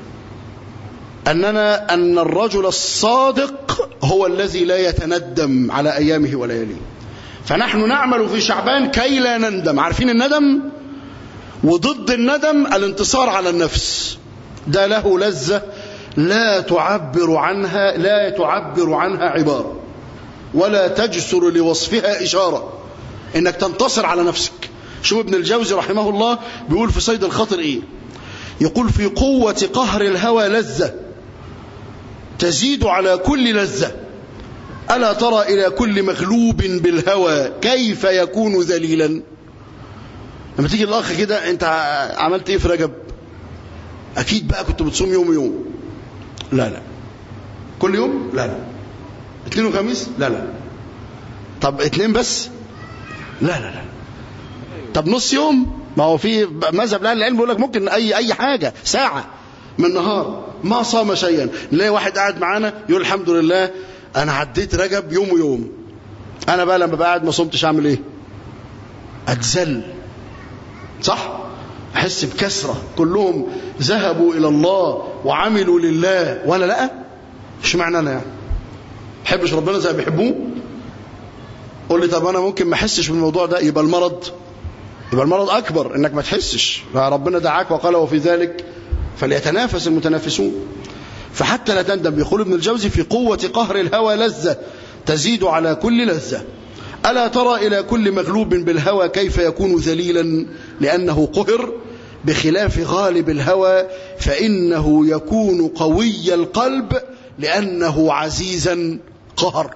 اننا ان الرجل الصادق هو الذي لا يتندم على ايامه ولياليه فنحن نعمل في شعبان كي لا نندم عارفين الندم وضد الندم الانتصار على النفس ده له لذة لا تعبر عنها لا تعبر عنها عبارة ولا تجسر لوصفها إشارة إنك تنتصر على نفسك شوف ابن الجوزي رحمه الله بيقول في صيد الخطر إيه يقول في قوة قهر الهوى لذة تزيد على كل لذة ألا ترى إلى كل مغلوب بالهوى كيف يكون ذليلا لما تيجي الأخ كده أنت عملت إيه في رجب أكيد بقى كنت بتصوم يوم يوم لا لا كل يوم لا لا اثنين وخميس لا لا طب اتنين بس لا لا لا طب نص يوم ما هو في مذهب اهل العلم بيقول لك ممكن اي اي حاجه ساعه من النهار ما صام شيئا نلاقي واحد قاعد معانا يقول الحمد لله انا عديت رجب يوم ويوم انا بقى لما بقى قاعد ما صمتش اعمل ايه اتذل صح احس بكسره كلهم ذهبوا الى الله وعملوا لله وانا لا مش معنى انا يعني بحبش ربنا زي ما بيحبوه قول لي طب انا ممكن ما احسش بالموضوع ده يبقى المرض يبقى المرض اكبر انك ما تحسش ربنا دعاك وقال وفي ذلك فليتنافس المتنافسون فحتى لا تندم يقول ابن الجوزي في قوة قهر الهوى لذة تزيد على كل لذة ألا ترى إلى كل مغلوب بالهوى كيف يكون ذليلا لأنه قهر بخلاف غالب الهوى فإنه يكون قوي القلب لأنه عزيزا قهر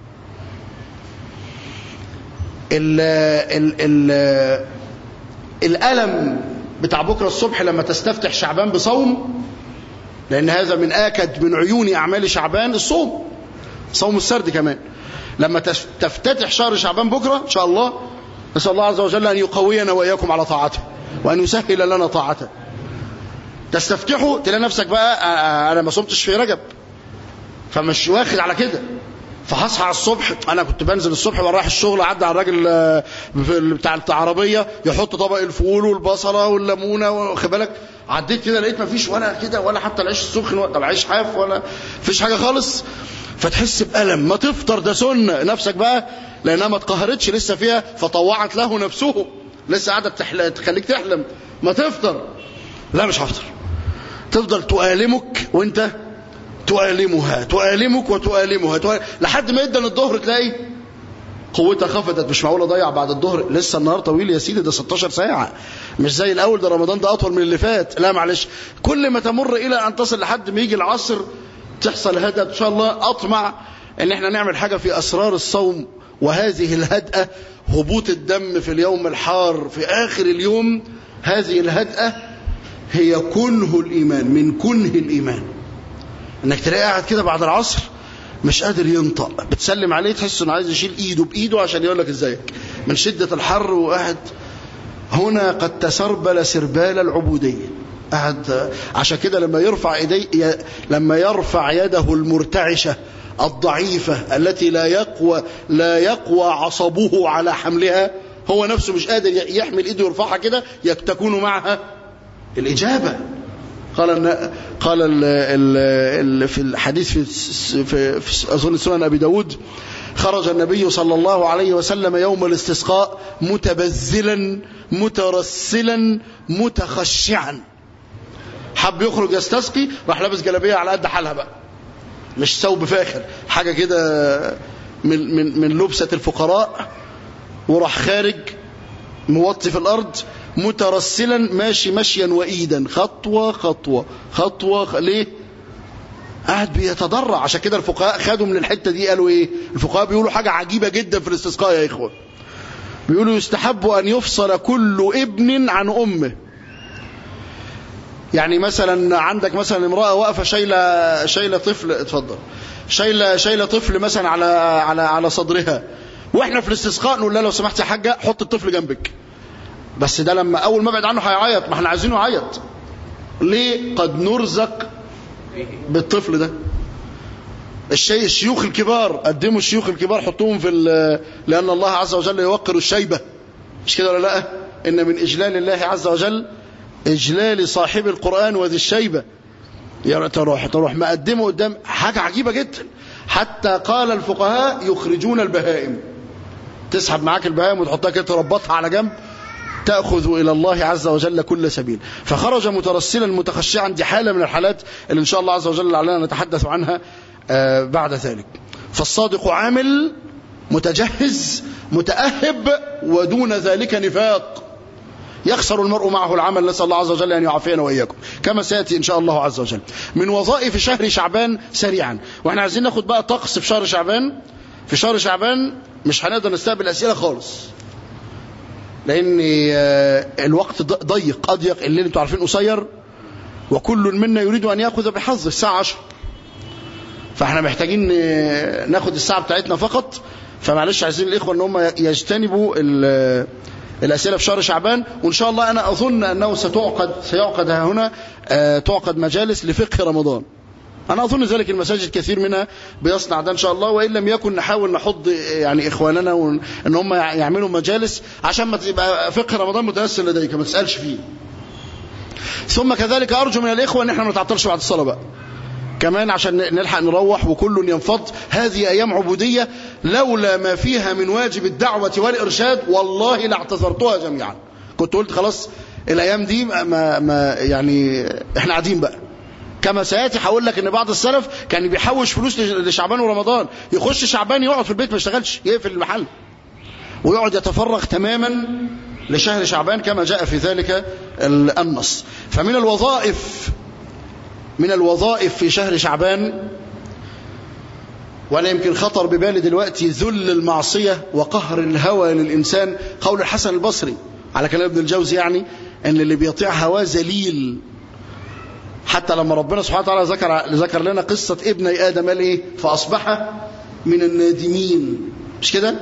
ال ال ال الألم بتاع بكرة الصبح لما تستفتح شعبان بصوم لأن هذا من آكد من عيون أعمال شعبان الصوم صوم السرد كمان لما تفتتح شهر شعبان بكرة إن شاء الله نسأل الله عز وجل أن يقوينا وإياكم على طاعته وأن يسهل لنا طاعته تستفتحوا تلاقي نفسك بقى أنا ما صمتش في رجب فمش واخد على كده فهصحى على الصبح انا كنت بنزل الصبح ورايح الشغل اعدي على الراجل بتاع العربيه يحط طبق الفول والبصله والليمونه واخد بالك عديت كده لقيت ما فيش ولا كده ولا حتى العيش السخن ولا العيش حاف ولا فيش حاجه خالص فتحس بألم ما تفطر ده سنة نفسك بقى لأنها ما اتقهرتش لسه فيها فطوعت له نفسه لسه قاعدة بتحل... تخليك تحلم ما تفطر لا مش هفطر تفضل تؤلمك وانت تؤلمها تؤلمك وتؤلمها تؤلم... لحد ما يدن الظهر تلاقي قوتها خفتت مش معقول اضيع بعد الظهر لسه النهار طويل يا سيدي ده 16 ساعه مش زي الاول ده رمضان ده اطول من اللي فات لا معلش كل ما تمر الى ان تصل لحد ما يجي العصر تحصل هدأ ان شاء الله اطمع ان احنا نعمل حاجه في اسرار الصوم وهذه الهدأة هبوط الدم في اليوم الحار في اخر اليوم هذه الهدأة هي كنه الايمان من كنه الايمان انك تلاقي قاعد كده بعد العصر مش قادر ينطق بتسلم عليه تحس انه عايز يشيل ايده بايده عشان يقول لك ازيك من شدة الحر وقاعد هنا قد تسربل سربال العبودية قاعد عشان كده لما يرفع ايدي لما يرفع يده المرتعشة الضعيفة التي لا يقوى لا يقوى عصبه على حملها هو نفسه مش قادر يحمل ايده يرفعها كده تكون معها الإجابة قال ال قال ال ال في الحديث في في, في اظن سنن ابي داود خرج النبي صلى الله عليه وسلم يوم الاستسقاء متبذلا مترسلا متخشعا حب يخرج يستسقي راح لابس جلابيه على قد حالها بقى مش ثوب فاخر حاجه كده من من من لبسه الفقراء وراح خارج موطي في الارض مترسلا ماشي مشيا وإيدا خطوة خطوة خطوة خ... ليه قاعد بيتضرع عشان كده الفقهاء خدوا من الحتة دي قالوا ايه الفقهاء بيقولوا حاجة عجيبة جدا في الاستسقاء يا إخوة بيقولوا يستحب أن يفصل كل ابن عن أمه يعني مثلا عندك مثلا امرأة واقفة شايلة شايلة طفل اتفضل شايلة شايلة طفل مثلا على على على صدرها واحنا في الاستسقاء نقول لها لو سمحت يا حاجة حط الطفل جنبك بس ده لما اول ما ابعد عنه هيعيط ما احنا عايزينه يعيط ليه قد نرزق بالطفل ده الشيء الشيوخ الكبار قدموا الشيوخ الكبار حطوهم في لان الله عز وجل يوقر الشيبه مش كده ولا لا ان من اجلال الله عز وجل اجلال صاحب القران وذي الشيبه يا تروح تروح مقدمه قدام حاجه عجيبه جدا حتى قال الفقهاء يخرجون البهائم تسحب معاك البهائم وتحطها كده تربطها على جنب تأخذ إلى الله عز وجل كل سبيل فخرج مترسلا متخشعا دي حالة من الحالات اللي إن شاء الله عز وجل علينا نتحدث عنها بعد ذلك فالصادق عامل متجهز متأهب ودون ذلك نفاق يخسر المرء معه العمل نسأل الله عز وجل أن يعافينا وإياكم كما سيأتي إن شاء الله عز وجل من وظائف شهر شعبان سريعا وإحنا عايزين ناخد بقى طقس في شهر شعبان في شهر شعبان مش هنقدر نستقبل أسئلة خالص لان الوقت ضيق اضيق الليل انتوا عارفين قصير وكل منا يريد ان ياخذ بحظه الساعه 10 فاحنا محتاجين ناخد الساعه بتاعتنا فقط فمعلش عايزين الاخوه ان هم يجتنبوا الأسئلة في شهر شعبان وإن شاء الله أنا أظن أنه ستعقد سيعقد هنا آه تعقد مجالس لفقه رمضان أنا أظن ذلك المساجد كثير منها بيصنع ده إن شاء الله وإن لم يكن نحاول نحض يعني إخواننا ون... إن هم يعملوا مجالس عشان ما تبقى فقه رمضان متيسر لديك ما تسألش فيه ثم كذلك أرجو من الإخوة أن احنا ما نتعطلش بعد الصلاة بقى كمان عشان نلحق نروح وكل ينفض هذه أيام عبودية لولا ما فيها من واجب الدعوة والإرشاد والله لاعتذرتها جميعا كنت قلت خلاص الأيام دي ما, ما يعني احنا قاعدين بقى كما سياتي هقول لك ان بعض السلف كان بيحوش فلوس لشعبان ورمضان يخش شعبان يقعد في البيت ما يشتغلش يقفل المحل ويقعد يتفرغ تماما لشهر شعبان كما جاء في ذلك النص فمن الوظائف من الوظائف في شهر شعبان وأنا يمكن خطر ببالي دلوقتي ذل المعصية وقهر الهوى للإنسان قول الحسن البصري على كلام ابن الجوزي يعني أن اللي بيطيع هواه ذليل حتى لما ربنا سبحانه وتعالى ذكر ذكر لنا قصة ابني آدم قال إيه فأصبح من النادمين مش كده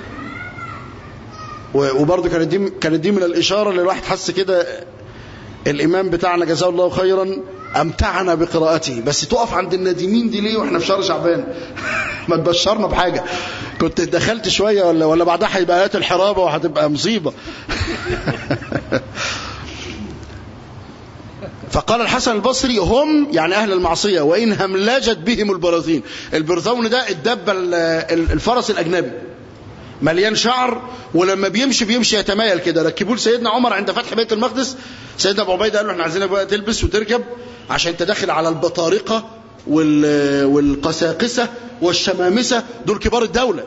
وبرضه كانت دي كانت دي من الإشارة اللي الواحد حس كده الإمام بتاعنا جزاه الله خيرا أمتعنا بقراءته بس تقف عند النادمين دي ليه وإحنا في شهر شعبان ما تبشرنا بحاجة كنت دخلت شوية ولا ولا بعدها هيبقى آيات الحرابة وهتبقى مصيبة فقال الحسن البصري هم يعني أهل المعصية وإن هملجت بهم البراذين البرذون ده الدبة الفرس الأجنبي مليان شعر ولما بيمشي بيمشي يتمايل كده ركبوه لسيدنا عمر عند فتح بيت المقدس سيدنا ابو عبيده قال له احنا عايزينك بقى تلبس وتركب عشان انت داخل على البطارقه والقساقسه والشمامسه دول كبار الدوله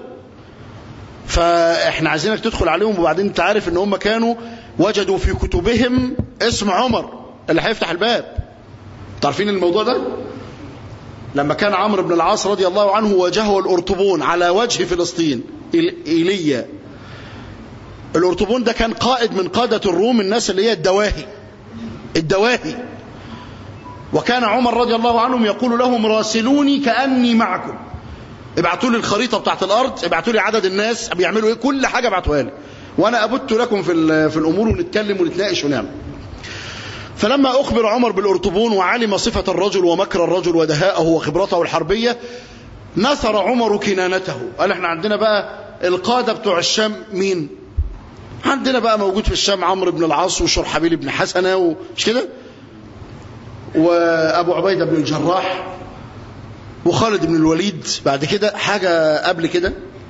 فاحنا عايزينك تدخل عليهم وبعدين انت عارف ان هم كانوا وجدوا في كتبهم اسم عمر اللي هيفتح الباب تعرفين الموضوع ده لما كان عمرو بن العاص رضي الله عنه واجهه الأرطبون على وجه فلسطين إيليا الأرطبون ده كان قائد من قادة الروم الناس اللي هي الدواهي الدواهي وكان عمر رضي الله عنهم يقول لهم راسلوني كأني معكم ابعتوا لي الخريطة بتاعت الأرض ابعتوا لي عدد الناس بيعملوا ايه كل حاجة ابعتوها لي وأنا أبت لكم في, في الأمور ونتكلم ونتناقش ونعمل فلما أخبر عمر بالأرطبون وعلم صفة الرجل ومكر الرجل ودهاءه وخبرته الحربية نثر عمر كنانته قال احنا عندنا بقى القادة بتوع الشام مين عندنا بقى موجود في الشام عمرو بن العاص وشرحبيل بن حسنة ومش كده وأبو عبيدة بن الجراح وخالد بن الوليد بعد كده حاجة قبل كده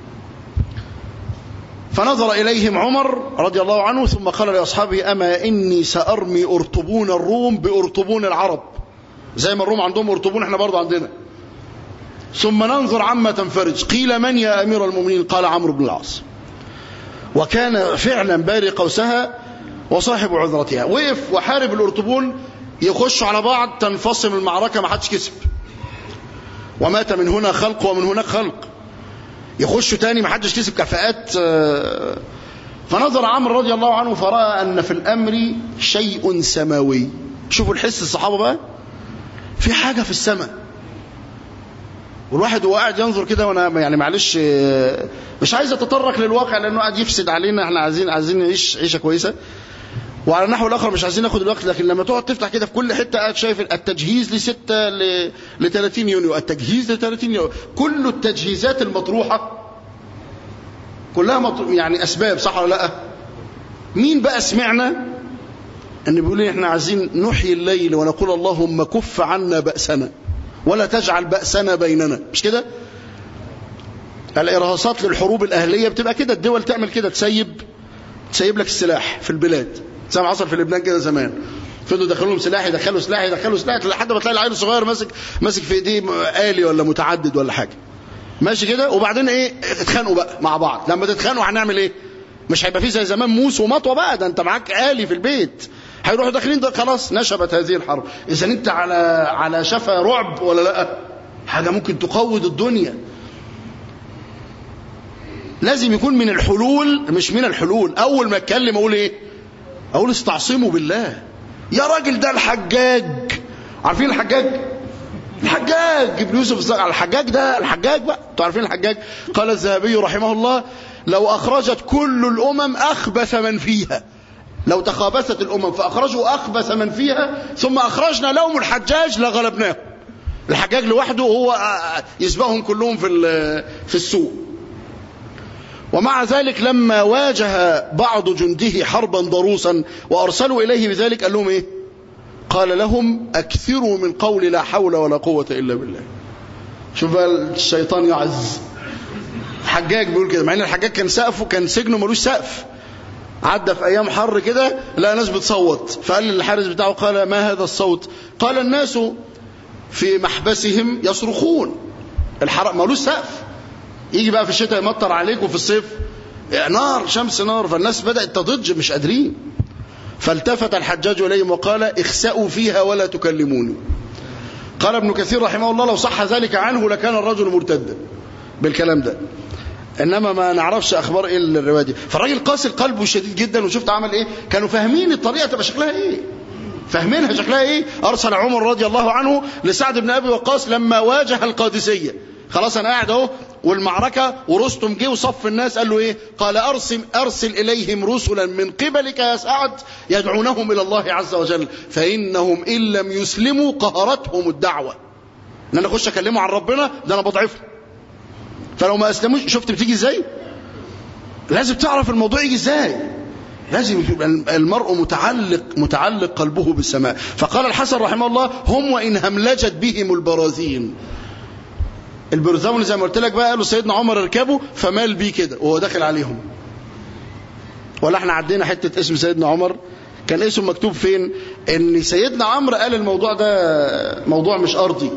فنظر إليهم عمر رضي الله عنه ثم قال لأصحابه أما إني سأرمي أرطبون الروم بأرطبون العرب زي ما الروم عندهم أرطبون احنا برضو عندنا ثم ننظر عما تنفرج قيل من يا أمير المؤمنين قال عمرو بن العاص وكان فعلا باري قوسها وصاحب عذرتها وقف وحارب الأرطبون يخشوا على بعض تنفصم المعركة ما حدش كسب ومات من هنا خلق ومن هناك خلق يخشوا تاني ما حدش كسب كفاءات فنظر عمرو رضي الله عنه فرأى أن في الأمر شيء سماوي شوفوا الحس الصحابة بقى في حاجة في السماء والواحد هو قاعد ينظر كده وانا يعني معلش مش عايز اتطرق للواقع لانه قاعد يفسد علينا احنا عايزين عايزين نعيش عيشه كويسه وعلى النحو الاخر مش عايزين ناخد الوقت لكن لما تقعد تفتح كده في كل حته قاعد شايف التجهيز ل 6 ل 30 يونيو التجهيز ل 30 يونيو كل التجهيزات المطروحه كلها مطروح يعني اسباب صح ولا لا مين بقى سمعنا ان بيقول احنا عايزين نحيي الليل ونقول اللهم كف عنا بأسنا ولا تجعل بأسنا بيننا مش كده الإرهاصات للحروب الأهلية بتبقى كده الدول تعمل كده تسيب تسيب لك السلاح في البلاد زي ما حصل في لبنان كده زمان فضلوا يدخلوا لهم سلاح يدخلوا سلاح يدخلوا سلاح لحد ما تلاقي العيل الصغير ماسك ماسك في ايديه آلي ولا متعدد ولا حاجة ماشي كده وبعدين ايه اتخانقوا بقى مع بعض لما تتخانقوا هنعمل ايه مش هيبقى فيه زي زمان موس ومطوه بقى ده انت معاك آلي في البيت هيروحوا داخلين ده خلاص نشبت هذه الحرب اذا انت على على شفا رعب ولا لا حاجه ممكن تقوض الدنيا لازم يكون من الحلول مش من الحلول اول ما اتكلم اقول ايه اقول استعصموا بالله يا راجل ده الحجاج عارفين الحجاج الحجاج ابن يوسف الحجاج ده الحجاج بقى انتوا عارفين الحجاج قال الذهبي رحمه الله لو أخرجت كل الأمم أخبث من فيها لو تخابثت الأمم فأخرجوا أخبث من فيها ثم أخرجنا لهم الحجاج لغلبناهم الحجاج لوحده هو يسبقهم كلهم في في السوق ومع ذلك لما واجه بعض جنده حربا ضروسا وأرسلوا إليه بذلك قال لهم إيه قال لهم أكثروا من قول لا حول ولا قوة إلا بالله شوف بقى الشيطان يعز حجاج بيقول كده مع ان الحجاج كان سقفه كان سجنه ملوش سقف عدى في ايام حر كده لقى ناس بتصوت فقال للحارس بتاعه قال ما هذا الصوت قال الناس في محبسهم يصرخون الحرق ملوش سقف يجي بقى في الشتاء يمطر عليك وفي الصيف نار شمس نار فالناس بدأت تضج مش قادرين فالتفت الحجاج إليهم وقال اخسأوا فيها ولا تكلموني قال ابن كثير رحمه الله لو صح ذلك عنه لكان الرجل مرتدا بالكلام ده انما ما نعرفش اخبار ايه الروايه دي فالراجل قاسي القلب وشديد جدا وشفت عمل ايه كانوا فاهمين الطريقه تبقى شكلها ايه فاهمينها شكلها ايه ارسل عمر رضي الله عنه لسعد بن ابي وقاص لما واجه القادسيه خلاص انا قاعد اهو والمعركه ورستم جه وصف الناس قال له ايه قال ارسل ارسل اليهم رسلا من قبلك يا سعد يدعونهم الى الله عز وجل فانهم ان لم يسلموا قهرتهم الدعوه ان انا اخش اكلمه عن ربنا ده انا بضعفه فلو ما اسلموش شفت بتيجي ازاي لازم تعرف الموضوع يجي ازاي لازم يبقى المرء متعلق متعلق قلبه بالسماء فقال الحسن رحمه الله هم وان هملجت بهم البراذين البرزاون زي ما قلت لك بقى قالوا سيدنا عمر اركبوا فمال بيه كده وهو داخل عليهم ولا احنا عدينا حته اسم سيدنا عمر كان اسمه مكتوب فين ان سيدنا عمرو قال الموضوع ده موضوع مش ارضي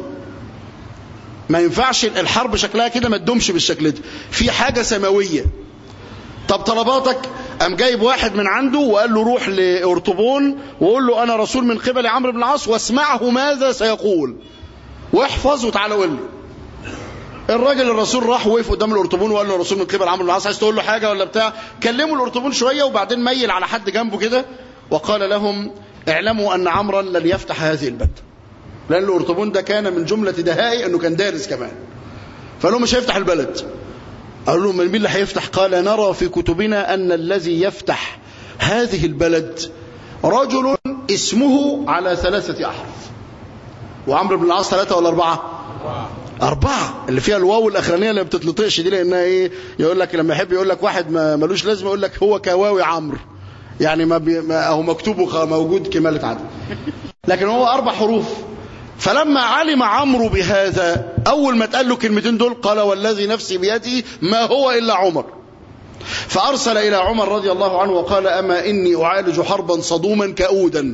ما ينفعش الحرب شكلها كده ما تدومش بالشكل ده في حاجة سماوية طب طلباتك قام جايب واحد من عنده وقال له روح لأرطبون وقول له أنا رسول من قبل عمرو بن العاص واسمعه ماذا سيقول واحفظ وتعالى قول لي الراجل الرسول راح وقف قدام الأرطبون وقال له رسول من قبل عمرو بن العاص عايز تقول له حاجة ولا بتاع كلموا الأرطبون شوية وبعدين ميل على حد جنبه كده وقال لهم اعلموا أن عمرا لن يفتح هذه البلد لأن الأرطبون ده كان من جملة دهائي أنه كان دارس كمان فقالوا مش هيفتح البلد قالوا له من مين اللي هيفتح قال نرى في كتبنا أن الذي يفتح هذه البلد رجل اسمه على ثلاثة أحرف وعمرو بن العاص ثلاثة ولا أربعة أربعة اللي فيها الواو الأخرانية اللي ما بتتنطقش دي لأنها إيه يقول لك لما يحب يقول لك واحد ما ملوش لازمة يقول لك هو كواوي عمرو يعني ما, بي ما هو مكتوب موجود كمالة عدد لكن هو أربع حروف فلما علم عمرو بهذا أول ما تقال له كلمتين دول قال والذي نفسي بيده ما هو إلا عمر فأرسل إلى عمر رضي الله عنه وقال أما إني أعالج حربا صدوما كأودا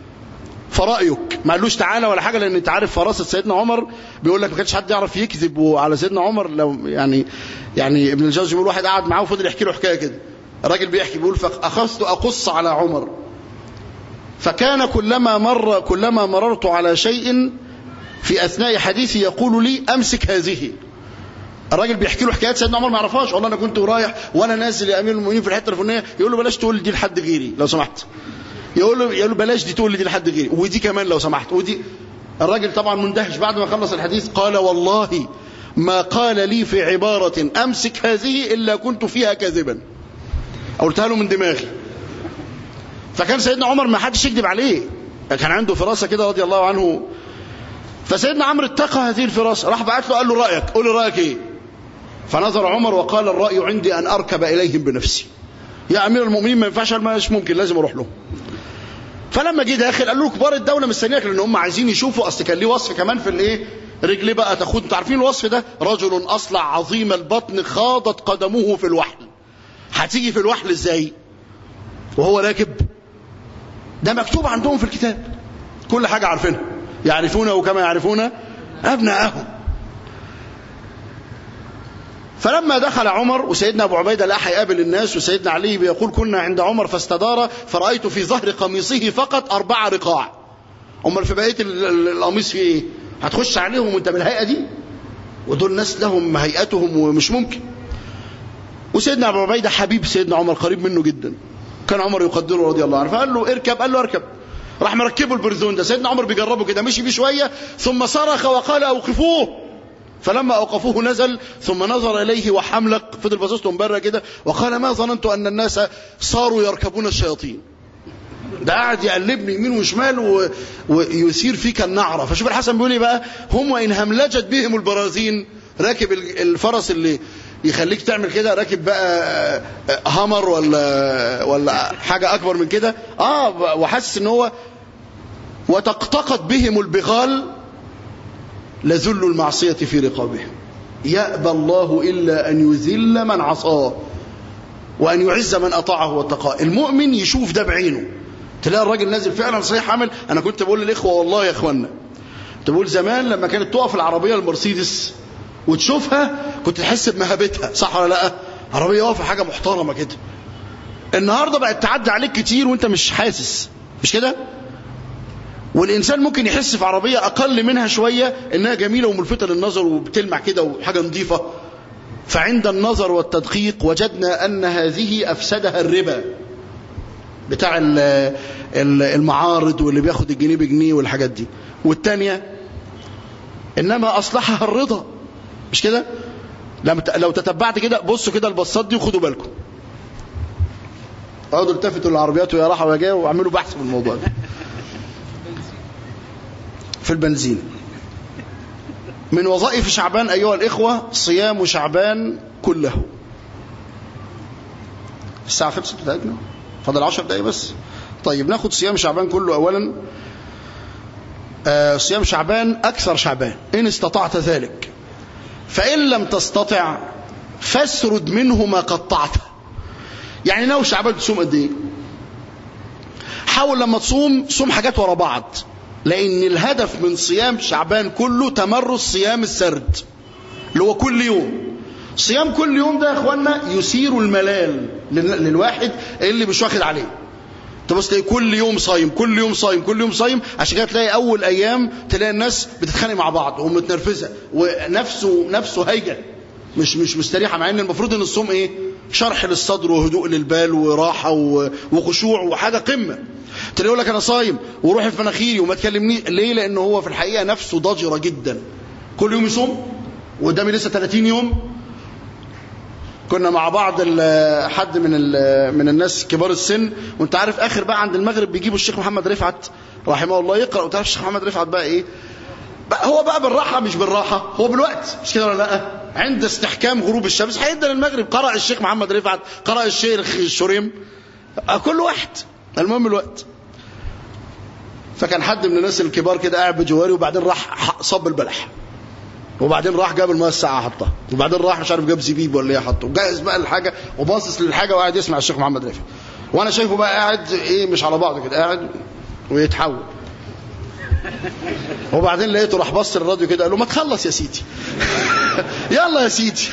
فرأيك ما قالوش تعالى ولا حاجة لأن أنت عارف فراسة سيدنا عمر بيقول لك ما كانش حد يعرف يكذب على سيدنا عمر لو يعني يعني ابن الجوزي بيقول واحد قعد معاه وفضل يحكي له حكاية كده الراجل بيحكي بيقول فأخذت أقص على عمر فكان كلما مر كلما مررت على شيء في أثناء حديثي يقول لي أمسك هذه الراجل بيحكي له حكايات سيدنا عمر ما يعرفهاش والله انا كنت رايح وانا نازل يا امير المؤمنين في الحته الفلانيه يقول له بلاش تقول دي لحد غيري لو سمحت يقول له يقول له بلاش دي تقول لي دي لحد غيري ودي كمان لو سمحت ودي الراجل طبعا مندهش بعد ما خلص الحديث قال والله ما قال لي في عبارة أمسك هذه إلا كنت فيها كاذبا قلتها له من دماغي فكان سيدنا عمر ما حدش يكذب عليه كان عنده فراسة كده رضي الله عنه فسيدنا عمرو اتقى هذه الفراسة راح بعت له قال له رأيك قول لي رأيك ايه فنظر عمر وقال الرأي عندي أن أركب إليهم بنفسي يا أمير المؤمنين ما ينفعش مش ممكن لازم أروح لهم فلما جه داخل قالوا له كبار الدولة مستنياك لأن هم عايزين يشوفوا أصل كان ليه وصف كمان في الإيه رجليه بقى تاخد انتوا عارفين الوصف ده رجل أصلع عظيم البطن خاضت قدمه في الوحل هتيجي في الوحل ازاي وهو راكب ده مكتوب عندهم في الكتاب كل حاجة عارفينها يعرفونه كما يعرفون أبناءهم فلما دخل عمر وسيدنا أبو عبيدة لا هيقابل الناس وسيدنا علي بيقول كنا عند عمر فاستدار فرأيت في ظهر قميصه فقط أربع رقاع أمال في بقية القميص في إيه هتخش عليهم وانت بالهيئة دي ودول ناس لهم هيئتهم ومش ممكن وسيدنا أبو عبيدة حبيب سيدنا عمر قريب منه جدا كان عمر يقدره رضي الله عنه فقال له اركب قال له اركب راح مركبه البرزون ده سيدنا عمر بيجربه كده مشي بيه شوية ثم صرخ وقال اوقفوه فلما أوقفوه نزل ثم نظر إليه وحملق فضل باصص له بره كده وقال ما ظننت أن الناس صاروا يركبون الشياطين ده قاعد يقلبني يمين وشمال و... ويثير فيك النعرة فشوف الحسن بيقول ايه بقى هم وإن هملجت بهم البرازين راكب الفرس اللي يخليك تعمل كده راكب بقى همر ولا ولا حاجة أكبر من كده اه وحاسس ان هو وتقتقت بهم البغال لذل المعصية في رقابهم يأبى الله إلا أن يذل من عصاه وأن يعز من أطاعه واتقاه المؤمن يشوف ده بعينه تلاقي الراجل نازل فعلا صحيح عمل أنا كنت بقول للإخوة والله يا إخوانا كنت بقول زمان لما كانت تقف العربية المرسيدس وتشوفها كنت تحس بمهابتها صح ولا لا عربية واقفة حاجة محترمة كده النهاردة بقت تعدي عليك كتير وانت مش حاسس مش كده والإنسان ممكن يحس في عربية أقل منها شوية إنها جميلة وملفتة للنظر وبتلمع كده وحاجة نظيفة فعند النظر والتدقيق وجدنا أن هذه أفسدها الربا بتاع المعارض واللي بياخد الجنيه بجنيه والحاجات دي والتانية إنما أصلحها الرضا مش كده لو تتبعت كده بصوا كده البصات دي وخدوا بالكم اقعدوا التفتوا للعربيات ويا راحه ويا جايه واعملوا بحث في الموضوع ده في البنزين من وظائف شعبان أيها الإخوة صيام شعبان كله الساعة خلصت بتاعتنا فضل عشر دقايق بس طيب ناخد صيام شعبان كله أولا آه صيام شعبان أكثر شعبان إن استطعت ذلك فإن لم تستطع فاسرد منه ما قطعته يعني ناوي شعبان تصوم قد ايه حاول لما تصوم صوم حاجات ورا بعض لأن الهدف من صيام شعبان كله تمرس صيام السرد اللي هو كل يوم صيام كل يوم ده يا اخوانا يثير الملال للواحد اللي مش واخد عليه تبص تلاقي كل يوم صايم كل يوم صايم كل يوم صايم عشان كده تلاقي اول ايام تلاقي الناس بتتخانق مع بعض ومتنرفزه ونفسه نفسه هايجه مش مش مستريحه مع ان المفروض ان الصوم ايه شرح للصدر وهدوء للبال وراحه وخشوع وحاجه قمه تلاقي يقول لك انا صايم وروحي في مناخيري وما تكلمني ليه لان هو في الحقيقه نفسه ضجره جدا كل يوم يصوم وقدامي لسه 30 يوم كنا مع بعض حد من من الناس كبار السن وانت عارف اخر بقى عند المغرب بيجيبوا الشيخ محمد رفعت رحمه الله يقرا وانت عارف الشيخ محمد رفعت بقى ايه بقى هو بقى بالراحه مش بالراحه هو بالوقت مش كده ولا لا عند استحكام غروب الشمس هيدن المغرب قرأ الشيخ محمد رفعت قرأ الشيخ الشريم كل واحد المهم الوقت فكان حد من الناس الكبار كده قاعد بجواري وبعدين راح صب البلح وبعدين راح جاب الميه الساعه حطها وبعدين راح مش عارف جاب زبيب ولا ايه حطه وجهز بقى الحاجه وباصص للحاجه وقاعد يسمع الشيخ محمد رفعت وانا شايفه بقى قاعد ايه مش على بعضه كده قاعد ويتحول وبعدين لقيته راح بص للراديو كده قال له ما تخلص يا سيدي يلا يا سيدي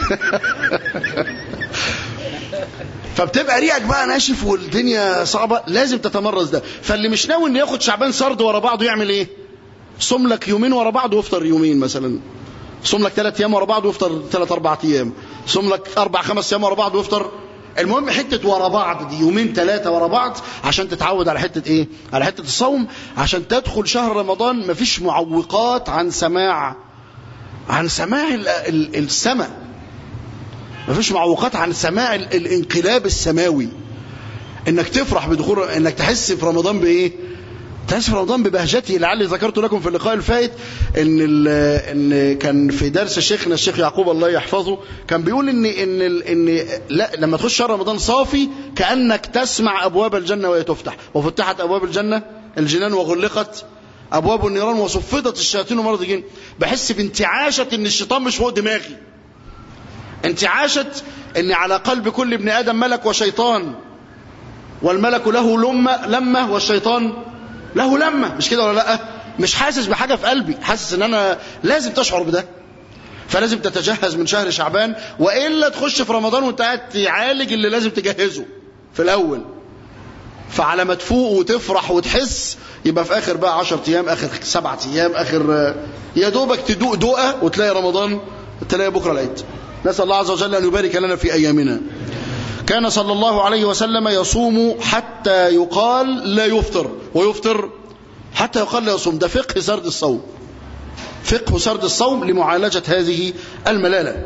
فبتبقى ريقك بقى ناشف والدنيا صعبة لازم تتمرس ده فاللي مش ناوي انه ياخد شعبان سرد ورا بعضه يعمل ايه صوم لك يومين ورا بعض وافطر يومين مثلا صوم لك ثلاث ايام ورا بعض وافطر ثلاث اربع ايام صوم لك اربع خمس ايام ورا بعض وافطر المهم حتة ورا بعض دي يومين ثلاثة ورا بعض عشان تتعود على حتة ايه على حتة الصوم عشان تدخل شهر رمضان مفيش معوقات عن سماع عن سماع السماء مفيش معوقات عن سماع الانقلاب السماوي انك تفرح بدخول انك تحس في رمضان بايه تحس في رمضان ببهجته لعلي ذكرت لكم في اللقاء الفائت ان ان كان في درس شيخنا الشيخ يعقوب الله يحفظه كان بيقول ان ان ان لا لما تخش شهر رمضان صافي كانك تسمع ابواب الجنه وهي تفتح وفتحت ابواب الجنه الجنان وغلقت ابواب النيران وصفدت الشياطين ومرض الجن بحس بانتعاشه ان الشيطان مش فوق دماغي انتعاشه ان على قلب كل ابن ادم ملك وشيطان والملك له لمه لمه والشيطان له لمه مش كده ولا لا مش حاسس بحاجه في قلبي حاسس ان انا لازم تشعر بده فلازم تتجهز من شهر شعبان والا تخش في رمضان وانت قاعد تعالج اللي لازم تجهزه في الاول فعلى ما تفوق وتفرح وتحس يبقى في اخر بقى 10 ايام اخر سبعة ايام اخر يا دوبك تدوق دوقه وتلاقي رمضان تلاقي بكره العيد نسال الله عز وجل ان يبارك لنا في ايامنا كان صلى الله عليه وسلم يصوم حتى يقال لا يفطر ويفطر حتى يقال لا يصوم ده فقه سرد الصوم فقه سرد الصوم لمعالجة هذه الملالة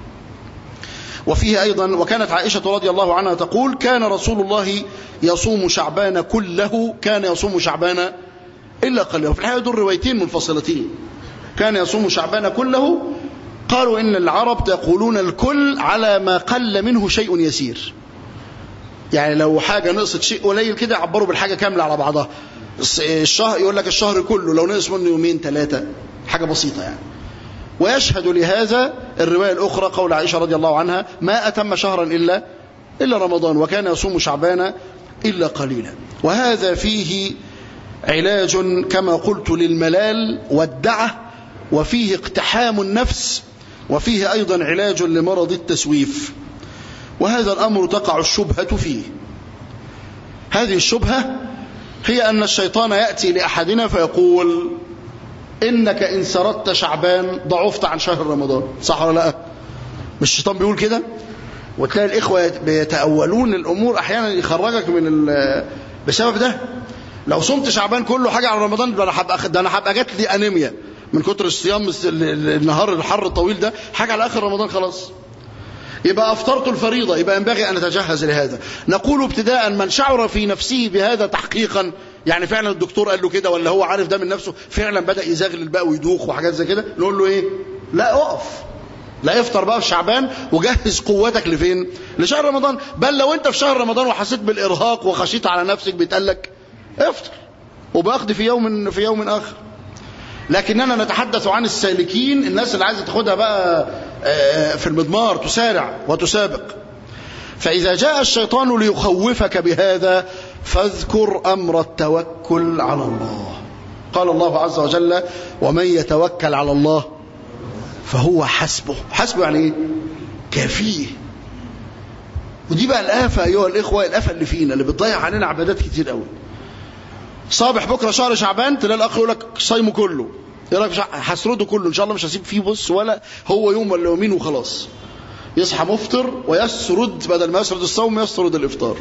وفيه أيضا وكانت عائشة رضي الله عنها تقول كان رسول الله يصوم شعبان كله كان يصوم شعبان إلا قليلا وفي الحقيقة دول روايتين منفصلتين كان يصوم شعبان كله قالوا إن العرب تقولون الكل على ما قل منه شيء يسير يعني لو حاجة نقصت شيء قليل كده عبروا بالحاجة كاملة على بعضها الشهر يقول لك الشهر كله لو نقص منه يومين ثلاثة حاجة بسيطة يعني ويشهد لهذا الرواية الأخرى قول عائشة رضي الله عنها ما أتم شهرا إلا إلا رمضان وكان يصوم شعبان إلا قليلا وهذا فيه علاج كما قلت للملال والدعة وفيه اقتحام النفس وفيه أيضا علاج لمرض التسويف وهذا الأمر تقع الشبهة فيه هذه الشبهة هي أن الشيطان يأتي لأحدنا فيقول إنك إن سردت شعبان ضعفت عن شهر رمضان صح ولا لا مش الشيطان بيقول كده وتلاقي الإخوة بيتأولون الأمور أحيانا يخرجك من بسبب ده لو صمت شعبان كله حاجة على رمضان ده أنا هبقى ده أنا هبقى جات لي أنيميا من كتر الصيام النهار الحر الطويل ده حاجة على آخر رمضان خلاص يبقى أفطرت الفريضة يبقى ينبغي أن أتجهز لهذا نقول ابتداء من شعر في نفسه بهذا تحقيقا يعني فعلا الدكتور قال له كده ولا هو عارف ده من نفسه فعلا بدأ يزغلل بقى ويدوخ وحاجات زي كده نقول له ايه لا اقف لا افطر بقى في شعبان وجهز قوتك لفين لشهر رمضان بل لو انت في شهر رمضان وحسيت بالارهاق وخشيت على نفسك بيتقال افطر وباخد في يوم في يوم اخر لكننا نتحدث عن السالكين الناس اللي عايزه تاخدها بقى في المضمار تسارع وتسابق فإذا جاء الشيطان ليخوفك بهذا فاذكر أمر التوكل على الله قال الله عز وجل ومن يتوكل على الله فهو حسبه حسبه يعني ايه كافيه ودي بقى الآفة أيها الإخوة الآفة اللي فينا اللي بتضيع علينا عبادات كتير قوي صابح بكرة شهر شعبان تلاقي الأخ يقول لك صايمه كله ايه رايك هسرده كله ان شاء الله مش هسيب فيه بص ولا هو يوم ولا يومين وخلاص يصحى مفطر ويسرد بدل ما يسرد الصوم يسرد الافطار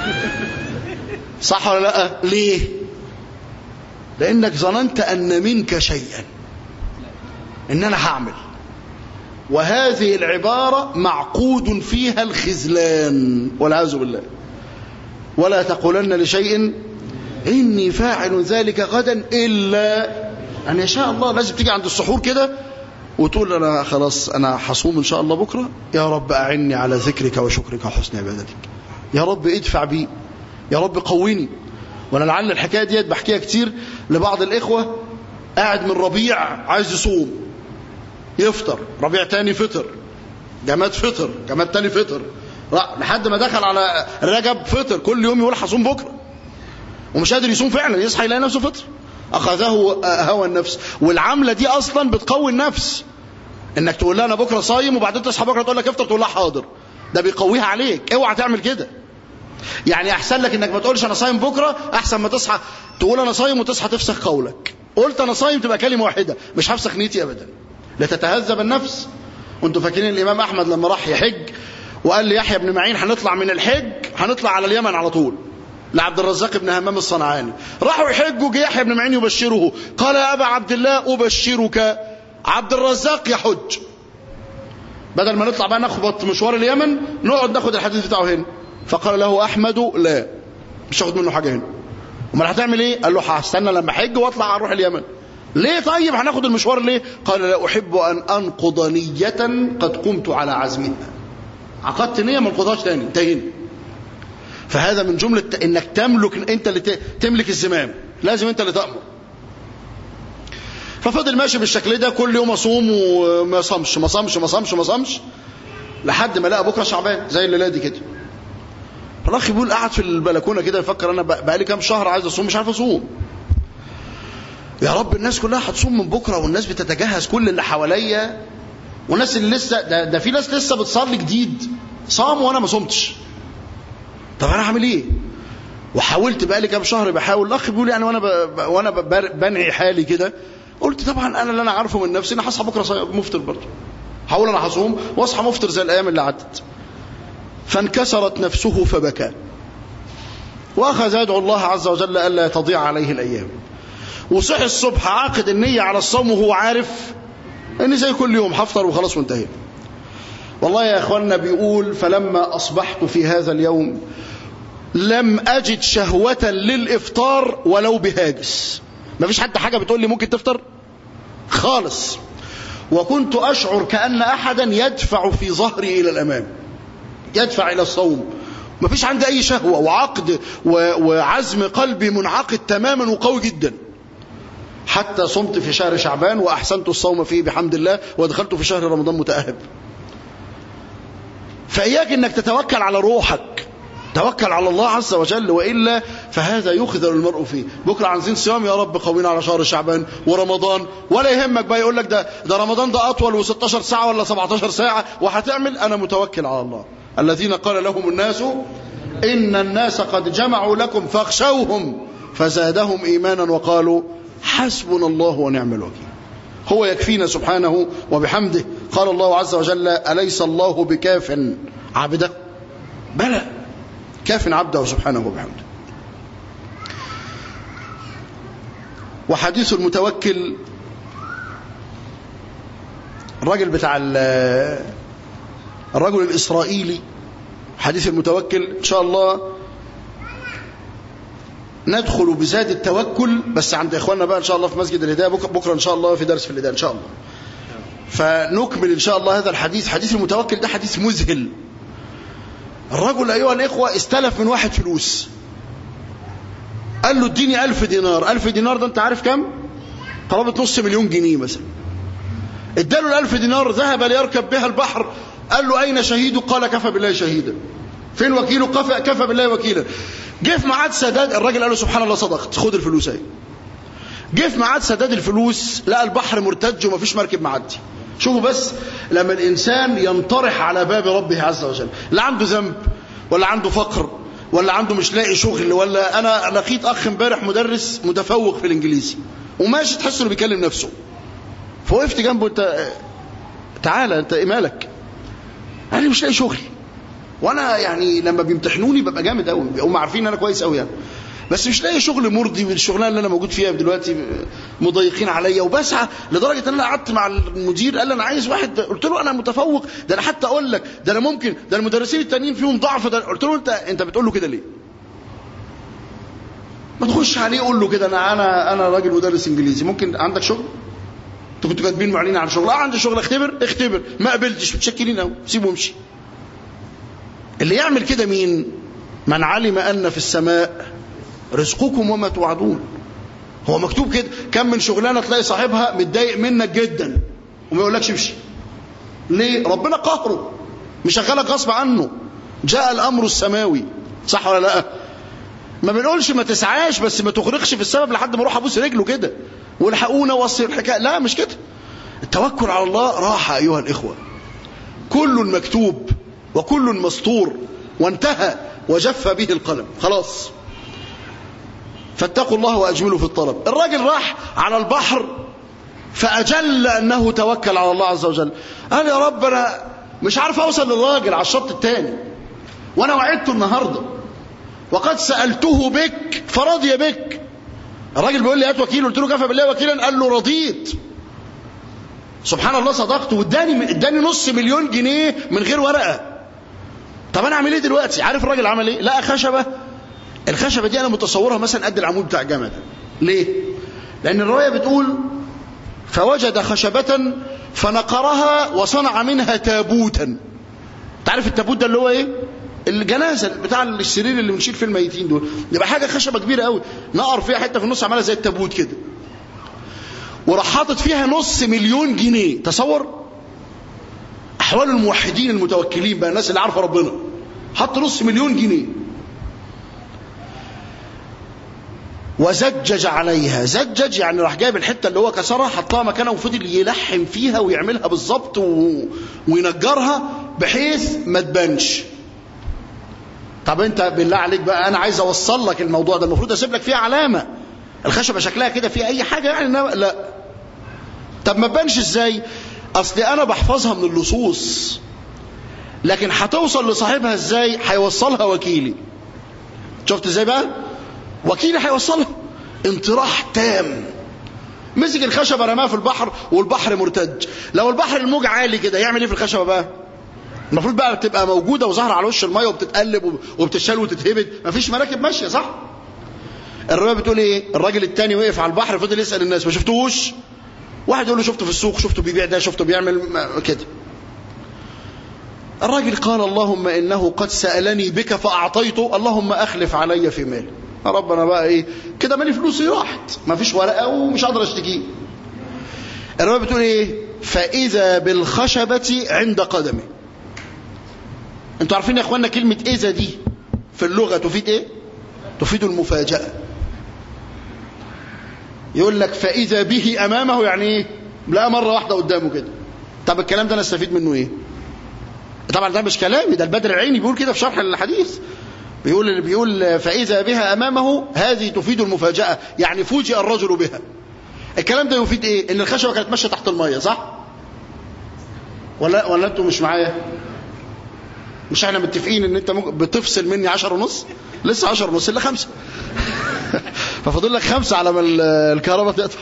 صح ولا لا ليه لانك ظننت ان منك شيئا ان انا هعمل وهذه العبارة معقود فيها الخذلان والعياذ بالله ولا تقولن لشيء إني فاعل ذلك غدا إلا أن يشاء الله لازم تيجي عند السحور كده وتقول أنا خلاص أنا حصوم إن شاء الله بكرة يا رب أعني على ذكرك وشكرك وحسن عبادتك يا رب ادفع بي يا رب قويني وأنا لعل الحكاية ديت بحكيها كتير لبعض الإخوة قاعد من ربيع عايز يصوم يفطر ربيع تاني فطر جماد فطر جماد تاني فطر لحد ما دخل على رجب فطر كل يوم يقول حصوم بكره ومش قادر يصوم فعلا يصحى يلاقي نفسه فطر اخذه هوى النفس والعمله دي اصلا بتقوي النفس انك تقول لها انا بكره صايم وبعدين تصحى بكره تقول لك افطر تقول لها حاضر ده بيقويها عليك اوعى تعمل كده يعني احسن لك انك ما تقولش انا صايم بكره احسن ما تصحى تقول انا صايم وتصحى تفسخ قولك قلت انا صايم تبقى كلمه واحده مش هفسخ نيتي ابدا لتتهذب النفس وانتوا فاكرين الامام احمد لما راح يحج وقال لي يحيى بن معين هنطلع من الحج هنطلع على اليمن على طول لعبد الرزاق بن همام الصنعاني راحوا يحجوا جه يحيى بن معين يبشره قال يا ابا عبد الله ابشرك عبد الرزاق يحج بدل ما نطلع بقى نخبط مشوار اليمن نقعد ناخد الحديث بتاعه هنا فقال له احمد لا مش هاخد منه حاجه هنا امال هتعمل ايه قال له هستنى لما احج واطلع اروح اليمن ليه طيب هناخد المشوار ليه قال لا احب ان انقض نيه قد قمت على عزمها عقدت نيه ما انقضهاش تاني انتهينا فهذا من جملة انك تملك انت اللي تملك الزمام لازم انت اللي تأمر ففضل ماشي بالشكل ده كل يوم اصوم وما صمش ما صمش ما صمش ما صمش لحد ما لقى بكره شعبان زي الليله دي كده الاخ بيقول قاعد في البلكونه كده يفكر انا بقالي كام شهر عايز اصوم مش عارف اصوم يا رب الناس كلها هتصوم من بكره والناس بتتجهز كل اللي حواليا والناس اللي لسه ده, ده في ناس لسه بتصلي جديد صاموا وانا ما صمتش طب انا هعمل ايه وحاولت بقالي كام شهر بحاول الاخ بيقول يعني وانا ب... وانا ب... بنعي حالي كده قلت طبعا انا اللي انا عارفه من نفسي انا هصحى بكره مفطر برضه هقول انا هصوم واصحى مفطر زي الايام اللي عدت فانكسرت نفسه فبكى واخذ يدعو الله عز وجل الا تضيع عليه الايام وصحي الصبح عاقد النية على الصوم وهو عارف ان زي كل يوم هفطر وخلاص وانتهينا والله يا اخوانا بيقول فلما اصبحت في هذا اليوم لم اجد شهوة للافطار ولو بهاجس ما فيش حتى حاجة بتقول لي ممكن تفطر خالص وكنت اشعر كأن احدا يدفع في ظهري الى الامام يدفع الى الصوم ما فيش عندي اي شهوة وعقد وعزم قلبي منعقد تماما وقوي جدا حتى صمت في شهر شعبان وأحسنت الصوم فيه بحمد الله ودخلت في شهر رمضان متأهب فإياك أنك تتوكل على روحك توكل على الله عز وجل وإلا فهذا يخذل المرء فيه بكرة عايزين صيام يا رب قوينا على شهر شعبان ورمضان ولا يهمك بقى يقول لك ده, ده رمضان ده أطول و16 ساعة ولا 17 ساعة وهتعمل أنا متوكل على الله الذين قال لهم الناس إن الناس قد جمعوا لكم فاخشوهم فزادهم إيمانا وقالوا حسبنا الله ونعم الوكيل هو يكفينا سبحانه وبحمده قال الله عز وجل أليس الله بكاف عبده بلى كاف عبده سبحانه وبحمده وحديث المتوكل الراجل بتاع الرجل الإسرائيلي حديث المتوكل إن شاء الله ندخل بزاد التوكل بس عند إخواننا بقى إن شاء الله في مسجد الهداية بكرة إن شاء الله في درس في الهداية إن شاء الله فنكمل إن شاء الله هذا الحديث حديث المتوكل ده حديث مذهل الرجل أيها الإخوة استلف من واحد فلوس قال له اديني ألف دينار ألف دينار ده أنت عارف كم قرابة نص مليون جنيه مثلا اداله الألف دينار ذهب ليركب بها البحر قال له أين شهيده قال كفى بالله شهيدا فين وكيله كفى, كفى بالله وكيلا جه في ميعاد سداد الراجل قال له سبحان الله صدقت خد الفلوس اهي جه في ميعاد سداد الفلوس لقى البحر مرتج ومفيش مركب معدي شوفوا بس لما الإنسان ينطرح على باب ربه عز وجل لا عنده ذنب ولا عنده فقر ولا عنده مش لاقي شغل ولا أنا لقيت أخ امبارح مدرس متفوق في الإنجليزي وماشي تحس انه بيكلم نفسه فوقفت جنبه انت تعالى انت ايه مالك قال لي مش لاقي شغل وانا يعني لما بيمتحنوني ببقى جامد قوي هم عارفين ان انا كويس قوي يعني بس مش لاقي شغل مرضي والشغلانه اللي انا موجود فيها دلوقتي مضايقين عليا وبسعى لدرجه ان انا قعدت مع المدير قال لي انا عايز واحد قلت له انا متفوق ده انا حتى اقول لك ده انا ممكن ده المدرسين التانيين فيهم ضعف ده قلت له انت انت بتقول له كده ليه؟ ما تخش عليه قول له كده انا انا انا راجل مدرس انجليزي ممكن عندك شغل؟ انتوا كنتوا كاتبين معلنين عن شغل اه عندي شغل اختبر اختبر ما قبلتش متشكلين قوي سيبه وامشي اللي يعمل كده مين من علم ان في السماء رزقكم وما توعدون هو مكتوب كده كم من شغلانه تلاقي صاحبها متضايق منك جدا وما يقولكش امشي ليه ربنا قهره مشغلك غصب عنه جاء الامر السماوي صح ولا لا ما بنقولش ما تسعاش بس ما تغرقش في السبب لحد ما اروح ابوس رجله كده والحقونا وصي الحكايه لا مش كده التوكل على الله راحه ايها الاخوه كل مكتوب وكل مسطور وانتهى وجف به القلم خلاص فاتقوا الله واجملوا في الطلب الراجل راح على البحر فاجل انه توكل على الله عز وجل قال يا رب انا مش عارف اوصل للراجل على الشط الثاني وانا وعدته النهارده وقد سالته بك فرضي بك الراجل بيقول لي هات وكيل قلت له كفى بالله وكيلا قال له رضيت سبحان الله صدقت واداني اداني نص مليون جنيه من غير ورقه طب انا اعمل ايه دلوقتي عارف الراجل عمل ايه لقى خشبه الخشبه دي انا متصورها مثلا قد العمود بتاع الجامع ده ليه لان الروايه بتقول فوجد خشبه فنقرها وصنع منها تابوتا تعرف التابوت ده اللي هو ايه الجنازه بتاع السرير اللي بنشيل فيه الميتين دول يبقى حاجه خشبه كبيره قوي نقر فيها حته في النص عملها زي التابوت كده وراح حاطط فيها نص مليون جنيه تصور احوال الموحدين المتوكلين بقى الناس اللي عارفه ربنا حط نص مليون جنيه وزجج عليها زجج يعني راح جايب الحته اللي هو كسرها حطها مكانها وفضل يلحم فيها ويعملها بالظبط و... وينجرها بحيث ما تبانش طب انت بالله عليك بقى انا عايز اوصل لك الموضوع ده المفروض اسيب لك فيها علامه الخشبه شكلها كده فيها اي حاجه يعني لا طب ما تبانش ازاي اصل انا بحفظها من اللصوص لكن هتوصل لصاحبها ازاي هيوصلها وكيلي شفت ازاي بقى وكيلي هيوصلها انطراح تام مسك الخشبة رماها في البحر والبحر مرتج لو البحر الموج عالي كده يعمل ايه في الخشبة بقى المفروض بقى بتبقى موجودة وظاهرة على وش المية وبتتقلب وبتشال وتتهبد مفيش مراكب ماشية صح الرواية بتقول ايه الراجل التاني وقف على البحر فضل يسأل الناس ما شفتوش واحد يقول له شفته في السوق شفته بيبيع ده شفته بيعمل كده الراجل قال اللهم إنه قد سألني بك فأعطيته اللهم أخلف علي في مالي ربنا بقى إيه كده مالي فلوسي راحت ما فيش ورقة ومش قادر أشتكيه الرواية بتقول إيه فإذا بالخشبة عند قدمه انتوا عارفين يا اخوانا كلمة إذا دي في اللغة تفيد إيه تفيد المفاجأة يقول لك فإذا به أمامه يعني إيه لا مرة واحدة قدامه كده طب الكلام ده أنا استفيد منه إيه طبعا ده مش كلامي ده البدر العيني بيقول كده في شرح الحديث بيقول بيقول فإذا بها أمامه هذه تفيد المفاجأة يعني فوجئ الرجل بها الكلام ده يفيد إيه إن الخشبة كانت ماشية تحت المية صح ولا ولا أنتوا مش معايا مش احنا متفقين ان انت ممكن بتفصل مني عشر ونص لسه عشر ونص الا خمسة ففاضل لك خمسة على ما الكهرباء تقطع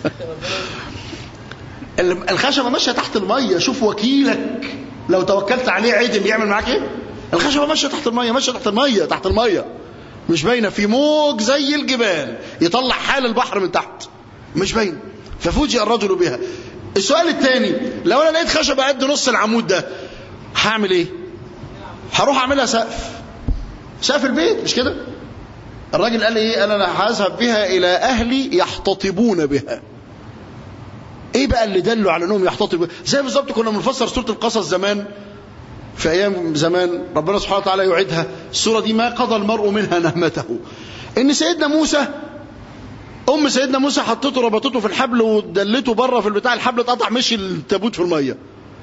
الخشبة ماشية تحت المية شوف وكيلك لو توكلت عليه عدم يعمل معاك ايه الخشبة ماشية تحت المية ماشية تحت المية تحت المية مش باينة في موج زي الجبال يطلع حال البحر من تحت مش باينة ففوجئ الرجل بها السؤال الثاني لو انا لقيت خشبة قد نص العمود ده هعمل ايه هروح اعملها سقف سقف البيت مش كده الراجل قال ايه قال انا هذهب بها الى اهلي يحتطبون بها ايه بقى اللي دلوا على انهم يحتطبوا زي بالظبط كنا بنفسر سوره القصص زمان في ايام زمان ربنا سبحانه وتعالى يعيدها السوره دي ما قضى المرء منها نهمته ان سيدنا موسى ام سيدنا موسى حطته ربطته في الحبل ودلته بره في البتاع الحبل اتقطع مشي التابوت في الميه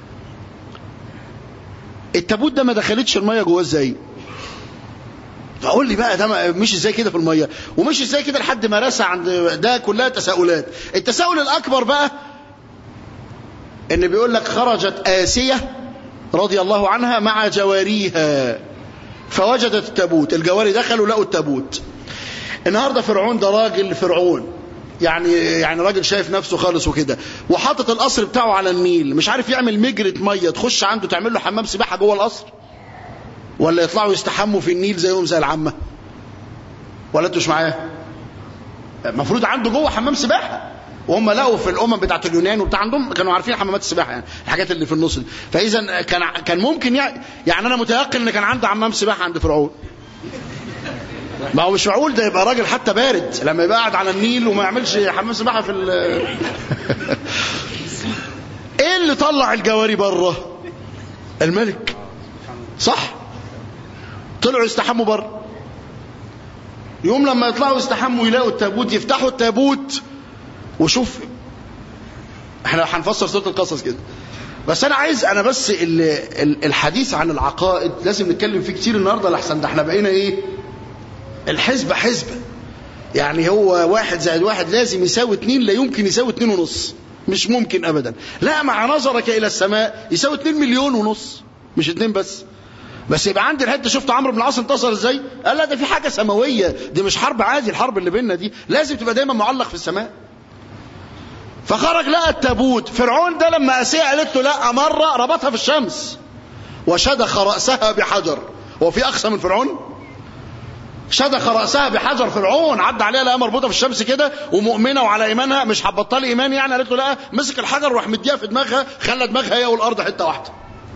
التابوت ده ما دخلتش الميه جواه ازاي فقول لي بقى ده مش ازاي كده في الميه ومش ازاي كده لحد ما رسى عند ده كلها تساؤلات التساؤل الاكبر بقى ان بيقول لك خرجت آسية رضي الله عنها مع جواريها فوجدت التابوت الجواري دخلوا لقوا التابوت النهارده فرعون ده راجل فرعون يعني يعني راجل شايف نفسه خالص وكده وحاطط القصر بتاعه على النيل مش عارف يعمل مجرة ميه تخش عنده تعمل له حمام سباحه جوه القصر ولا يطلعوا يستحموا في النيل زيهم زي العامه ولا انتوا مش معايا المفروض عنده جوه حمام سباحه وهم لقوا في الامم بتاعت اليونان وبتاع عندهم كانوا عارفين حمامات السباحه يعني الحاجات اللي في النص دي فاذا كان كان ممكن يعني, يعني انا متيقن ان كان عنده حمام سباحه عند فرعون ما هو مش معقول ده يبقى راجل حتى بارد لما يبقى قاعد على النيل وما يعملش حمام سباحه في ايه اللي طلع الجواري بره الملك صح طلعوا يستحموا بره يوم لما يطلعوا يستحموا يلاقوا التابوت يفتحوا التابوت وشوف احنا هنفسر سوره القصص كده بس انا عايز انا بس الحديث عن العقائد لازم نتكلم فيه كتير النهارده لحسن ده احنا بقينا ايه الحسبة حسبة يعني هو واحد زائد واحد لازم يساوي اتنين لا يمكن يساوي اتنين ونص مش ممكن ابدا لا مع نظرك الى السماء يساوي اتنين مليون ونص مش اتنين بس بس يبقى عندي الحته شفت عمرو بن العاص انتصر ازاي قال لا ده في حاجه سماويه دي مش حرب عادي الحرب اللي بيننا دي لازم تبقى دايما معلق في السماء فخرج لقى التابوت فرعون ده لما اسيا قالت له لا مره ربطها في الشمس وشدخ راسها بحجر هو في اقسى من فرعون شدخ رأسها بحجر فرعون عدى عليها لقاها مربوطة في الشمس كده ومؤمنة وعلى إيمانها مش هتبطلي إيمان يعني قالت له لا مسك الحجر وراح مديها في دماغها خلى دماغها هي والأرض حتة واحدة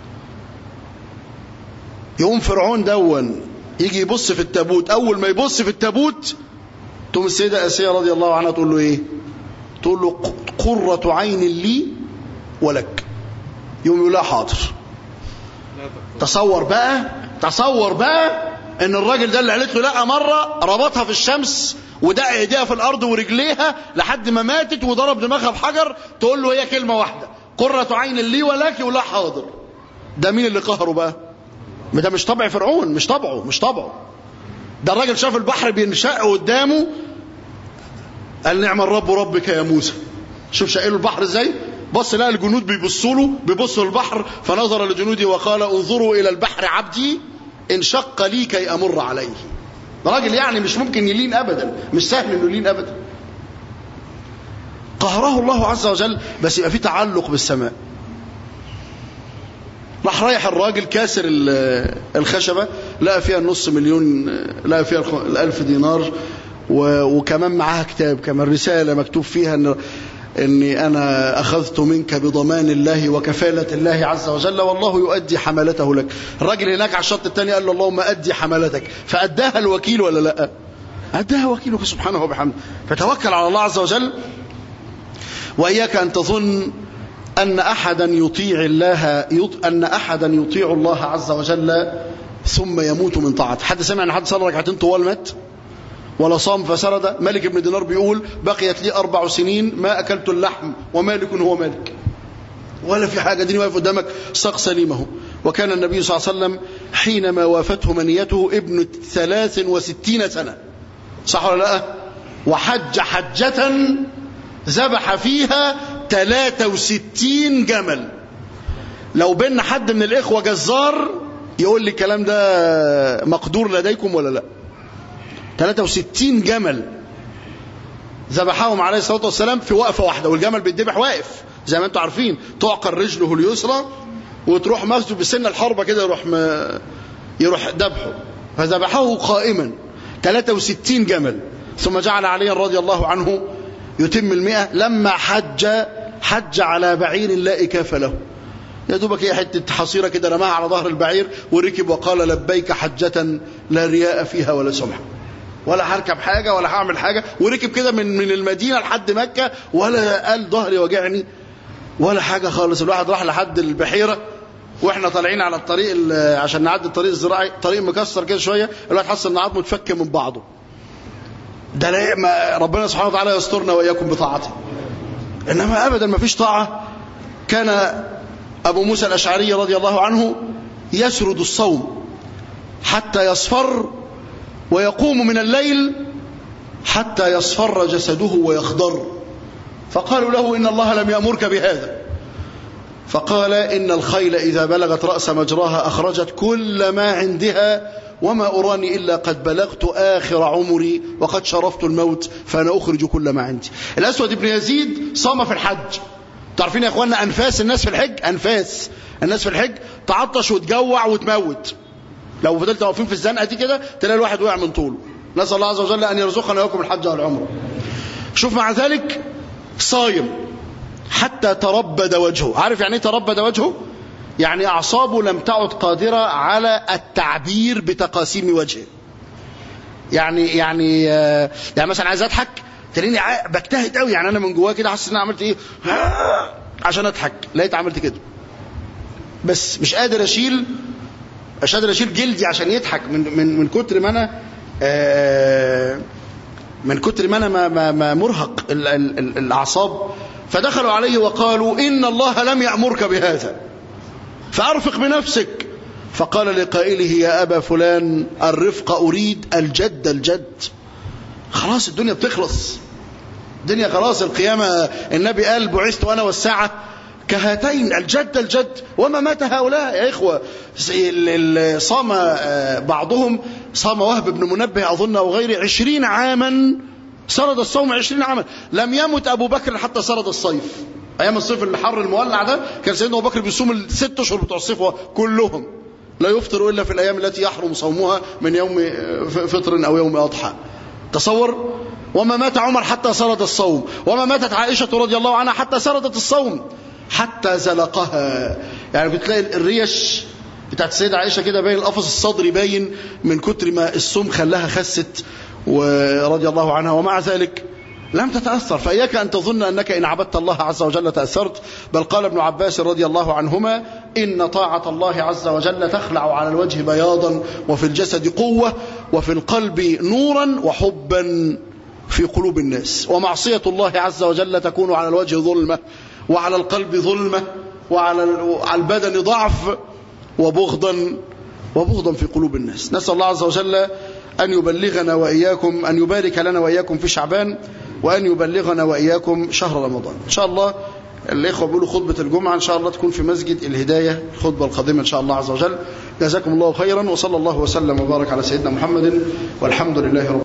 يقوم فرعون دون يجي يبص في التابوت أول ما يبص في التابوت تقوم السيدة آسيا رضي الله عنها تقول له إيه تقول له قرة عين لي ولك يقوم يقول لها حاضر تصور بقى تصور بقى ان الراجل ده اللي قالت له لا مره ربطها في الشمس ودق ايديها في الارض ورجليها لحد ما ماتت وضرب دماغها بحجر تقول له هي كلمه واحده قره عين لي ولك يقول لها حاضر ده مين اللي قهره بقى ما ده مش طبع فرعون مش طبعه مش طبعه ده الراجل شاف البحر بينشق قدامه قال نعم الرب ربك يا موسى شوف شقيله البحر ازاي بص لقى الجنود بيبصوا له بيبصوا البحر فنظر لجنوده وقال انظروا الى البحر عبدي انشق لي كي امر عليه راجل يعني مش ممكن يلين ابدا مش سهل انه يلين ابدا قهره الله عز وجل بس يبقى في تعلق بالسماء راح رايح الراجل كاسر الخشبة لقى فيها النص مليون لقى فيها الألف دينار وكمان معاها كتاب كمان رسالة مكتوب فيها أن إني أنا أخذت منك بضمان الله وكفالة الله عز وجل والله يؤدي حملته لك الراجل هناك على الشط الثاني قال له اللهم أدي حملتك فأداها الوكيل ولا لا أداها وكيلك سبحانه وبحمده فتوكل على الله عز وجل وإياك أن تظن أن أحدا يطيع الله يط... أن أحدا يطيع الله عز وجل ثم يموت من طاعته حد سمع أن حد صلى ركعتين طوال مات ولا صام فسرد ملك بن دينار بيقول بقيت لي أربع سنين ما أكلت اللحم ومالك هو مالك ولا في حاجة ديني واقف قدامك ساق سليمه وكان النبي صلى الله عليه وسلم حينما وافته منيته ابن ثلاث وستين سنة صح ولا لا وحج حجة ذبح فيها 63 جمل لو بينا حد من الإخوة جزار يقول لي الكلام ده مقدور لديكم ولا لا 63 جمل ذبحهم عليه الصلاة والسلام في وقفة واحدة والجمل بيتذبح واقف زي ما انتم عارفين تعقر رجله اليسرى وتروح مسجد بسن الحربة كده يروح ما يروح ذبحه فذبحه قائما 63 جمل ثم جعل علي رضي الله عنه يتم المئة لما حج حج على بعير لا إكاف له يا دوبك هي حتة حصيرة كده رماها على ظهر البعير وركب وقال لبيك حجة لا رياء فيها ولا سمعة ولا هركب حاجة ولا هعمل حاجة وركب كده من من المدينة لحد مكة ولا قال ظهري وجعني ولا حاجة خالص الواحد راح لحد البحيرة واحنا طالعين على الطريق عشان نعدي الطريق الزراعي طريق مكسر كده شوية الواحد حس ان عظمه اتفك من بعضه ده لا ما ربنا سبحانه وتعالى يسترنا واياكم بطاعته انما ابدا ما فيش طاعة كان ابو موسى الاشعري رضي الله عنه يسرد الصوم حتى يصفر ويقوم من الليل حتى يصفر جسده ويخضر فقالوا له إن الله لم يأمرك بهذا فقال إن الخيل إذا بلغت رأس مجراها أخرجت كل ما عندها وما أراني إلا قد بلغت آخر عمري وقد شرفت الموت فأنا أخرج كل ما عندي الأسود بن يزيد صام في الحج تعرفين يا أخوانا أنفاس الناس في الحج أنفاس الناس في الحج تعطش وتجوع وتموت لو فضلت واقفين في الزنقه دي كده تلاقي الواحد وقع من طوله نسال الله عز وجل ان يرزقنا وياكم الحج والعمره شوف مع ذلك صايم حتى تربد وجهه عارف يعني ايه تربد وجهه يعني اعصابه لم تعد قادره على التعبير بتقاسيم وجهه يعني يعني يعني مثلا عايز اضحك تلاقيني بجتهد قوي يعني انا من جوايا كده حاسس ان انا عملت ايه عشان اضحك لقيت عملت كده بس مش قادر اشيل مش قادر اشيل جلدي عشان يضحك من من من كتر ما انا آه من كتر ما انا ما ما ما مرهق ال ال ال الاعصاب فدخلوا عليه وقالوا ان الله لم يامرك بهذا فارفق بنفسك فقال لقائله يا ابا فلان الرفق اريد الجد الجد خلاص الدنيا بتخلص الدنيا خلاص القيامه النبي قال بعثت وانا والساعه كهاتين الجد الجد وما مات هؤلاء يا إخوة صام بعضهم صام وهب بن منبه أظن أو غيره عشرين عاما سرد الصوم عشرين عاما لم يمت أبو بكر حتى سرد الصيف أيام الصيف الحر المولع ده كان سيدنا أبو بكر بيصوم الست أشهر بتوع الصيف كلهم لا يفطر إلا في الأيام التي يحرم صومها من يوم فطر أو يوم أضحى تصور وما مات عمر حتى سرد الصوم وما ماتت عائشة رضي الله عنها حتى سردت الصوم حتى زلقها يعني كنت تلاقي الريش بتاعت السيدة عائشة كده باين القفص الصدري باين من كتر ما الصوم خلاها خست ورضي الله عنها ومع ذلك لم تتأثر فإياك أن تظن أنك إن عبدت الله عز وجل تأثرت بل قال ابن عباس رضي الله عنهما إن طاعة الله عز وجل تخلع على الوجه بياضا وفي الجسد قوة وفي القلب نورا وحبا في قلوب الناس ومعصية الله عز وجل تكون على الوجه ظلمة وعلى القلب ظلمة وعلى البدن ضعف وبغضا وبغضا في قلوب الناس نسأل الله عز وجل أن يبلغنا وإياكم أن يبارك لنا وإياكم في شعبان وأن يبلغنا وإياكم شهر رمضان إن شاء الله الإخوة بيقولوا خطبة الجمعة إن شاء الله تكون في مسجد الهداية الخطبة القادمة إن شاء الله عز وجل جزاكم الله خيرا وصلى الله وسلم وبارك على سيدنا محمد والحمد لله رب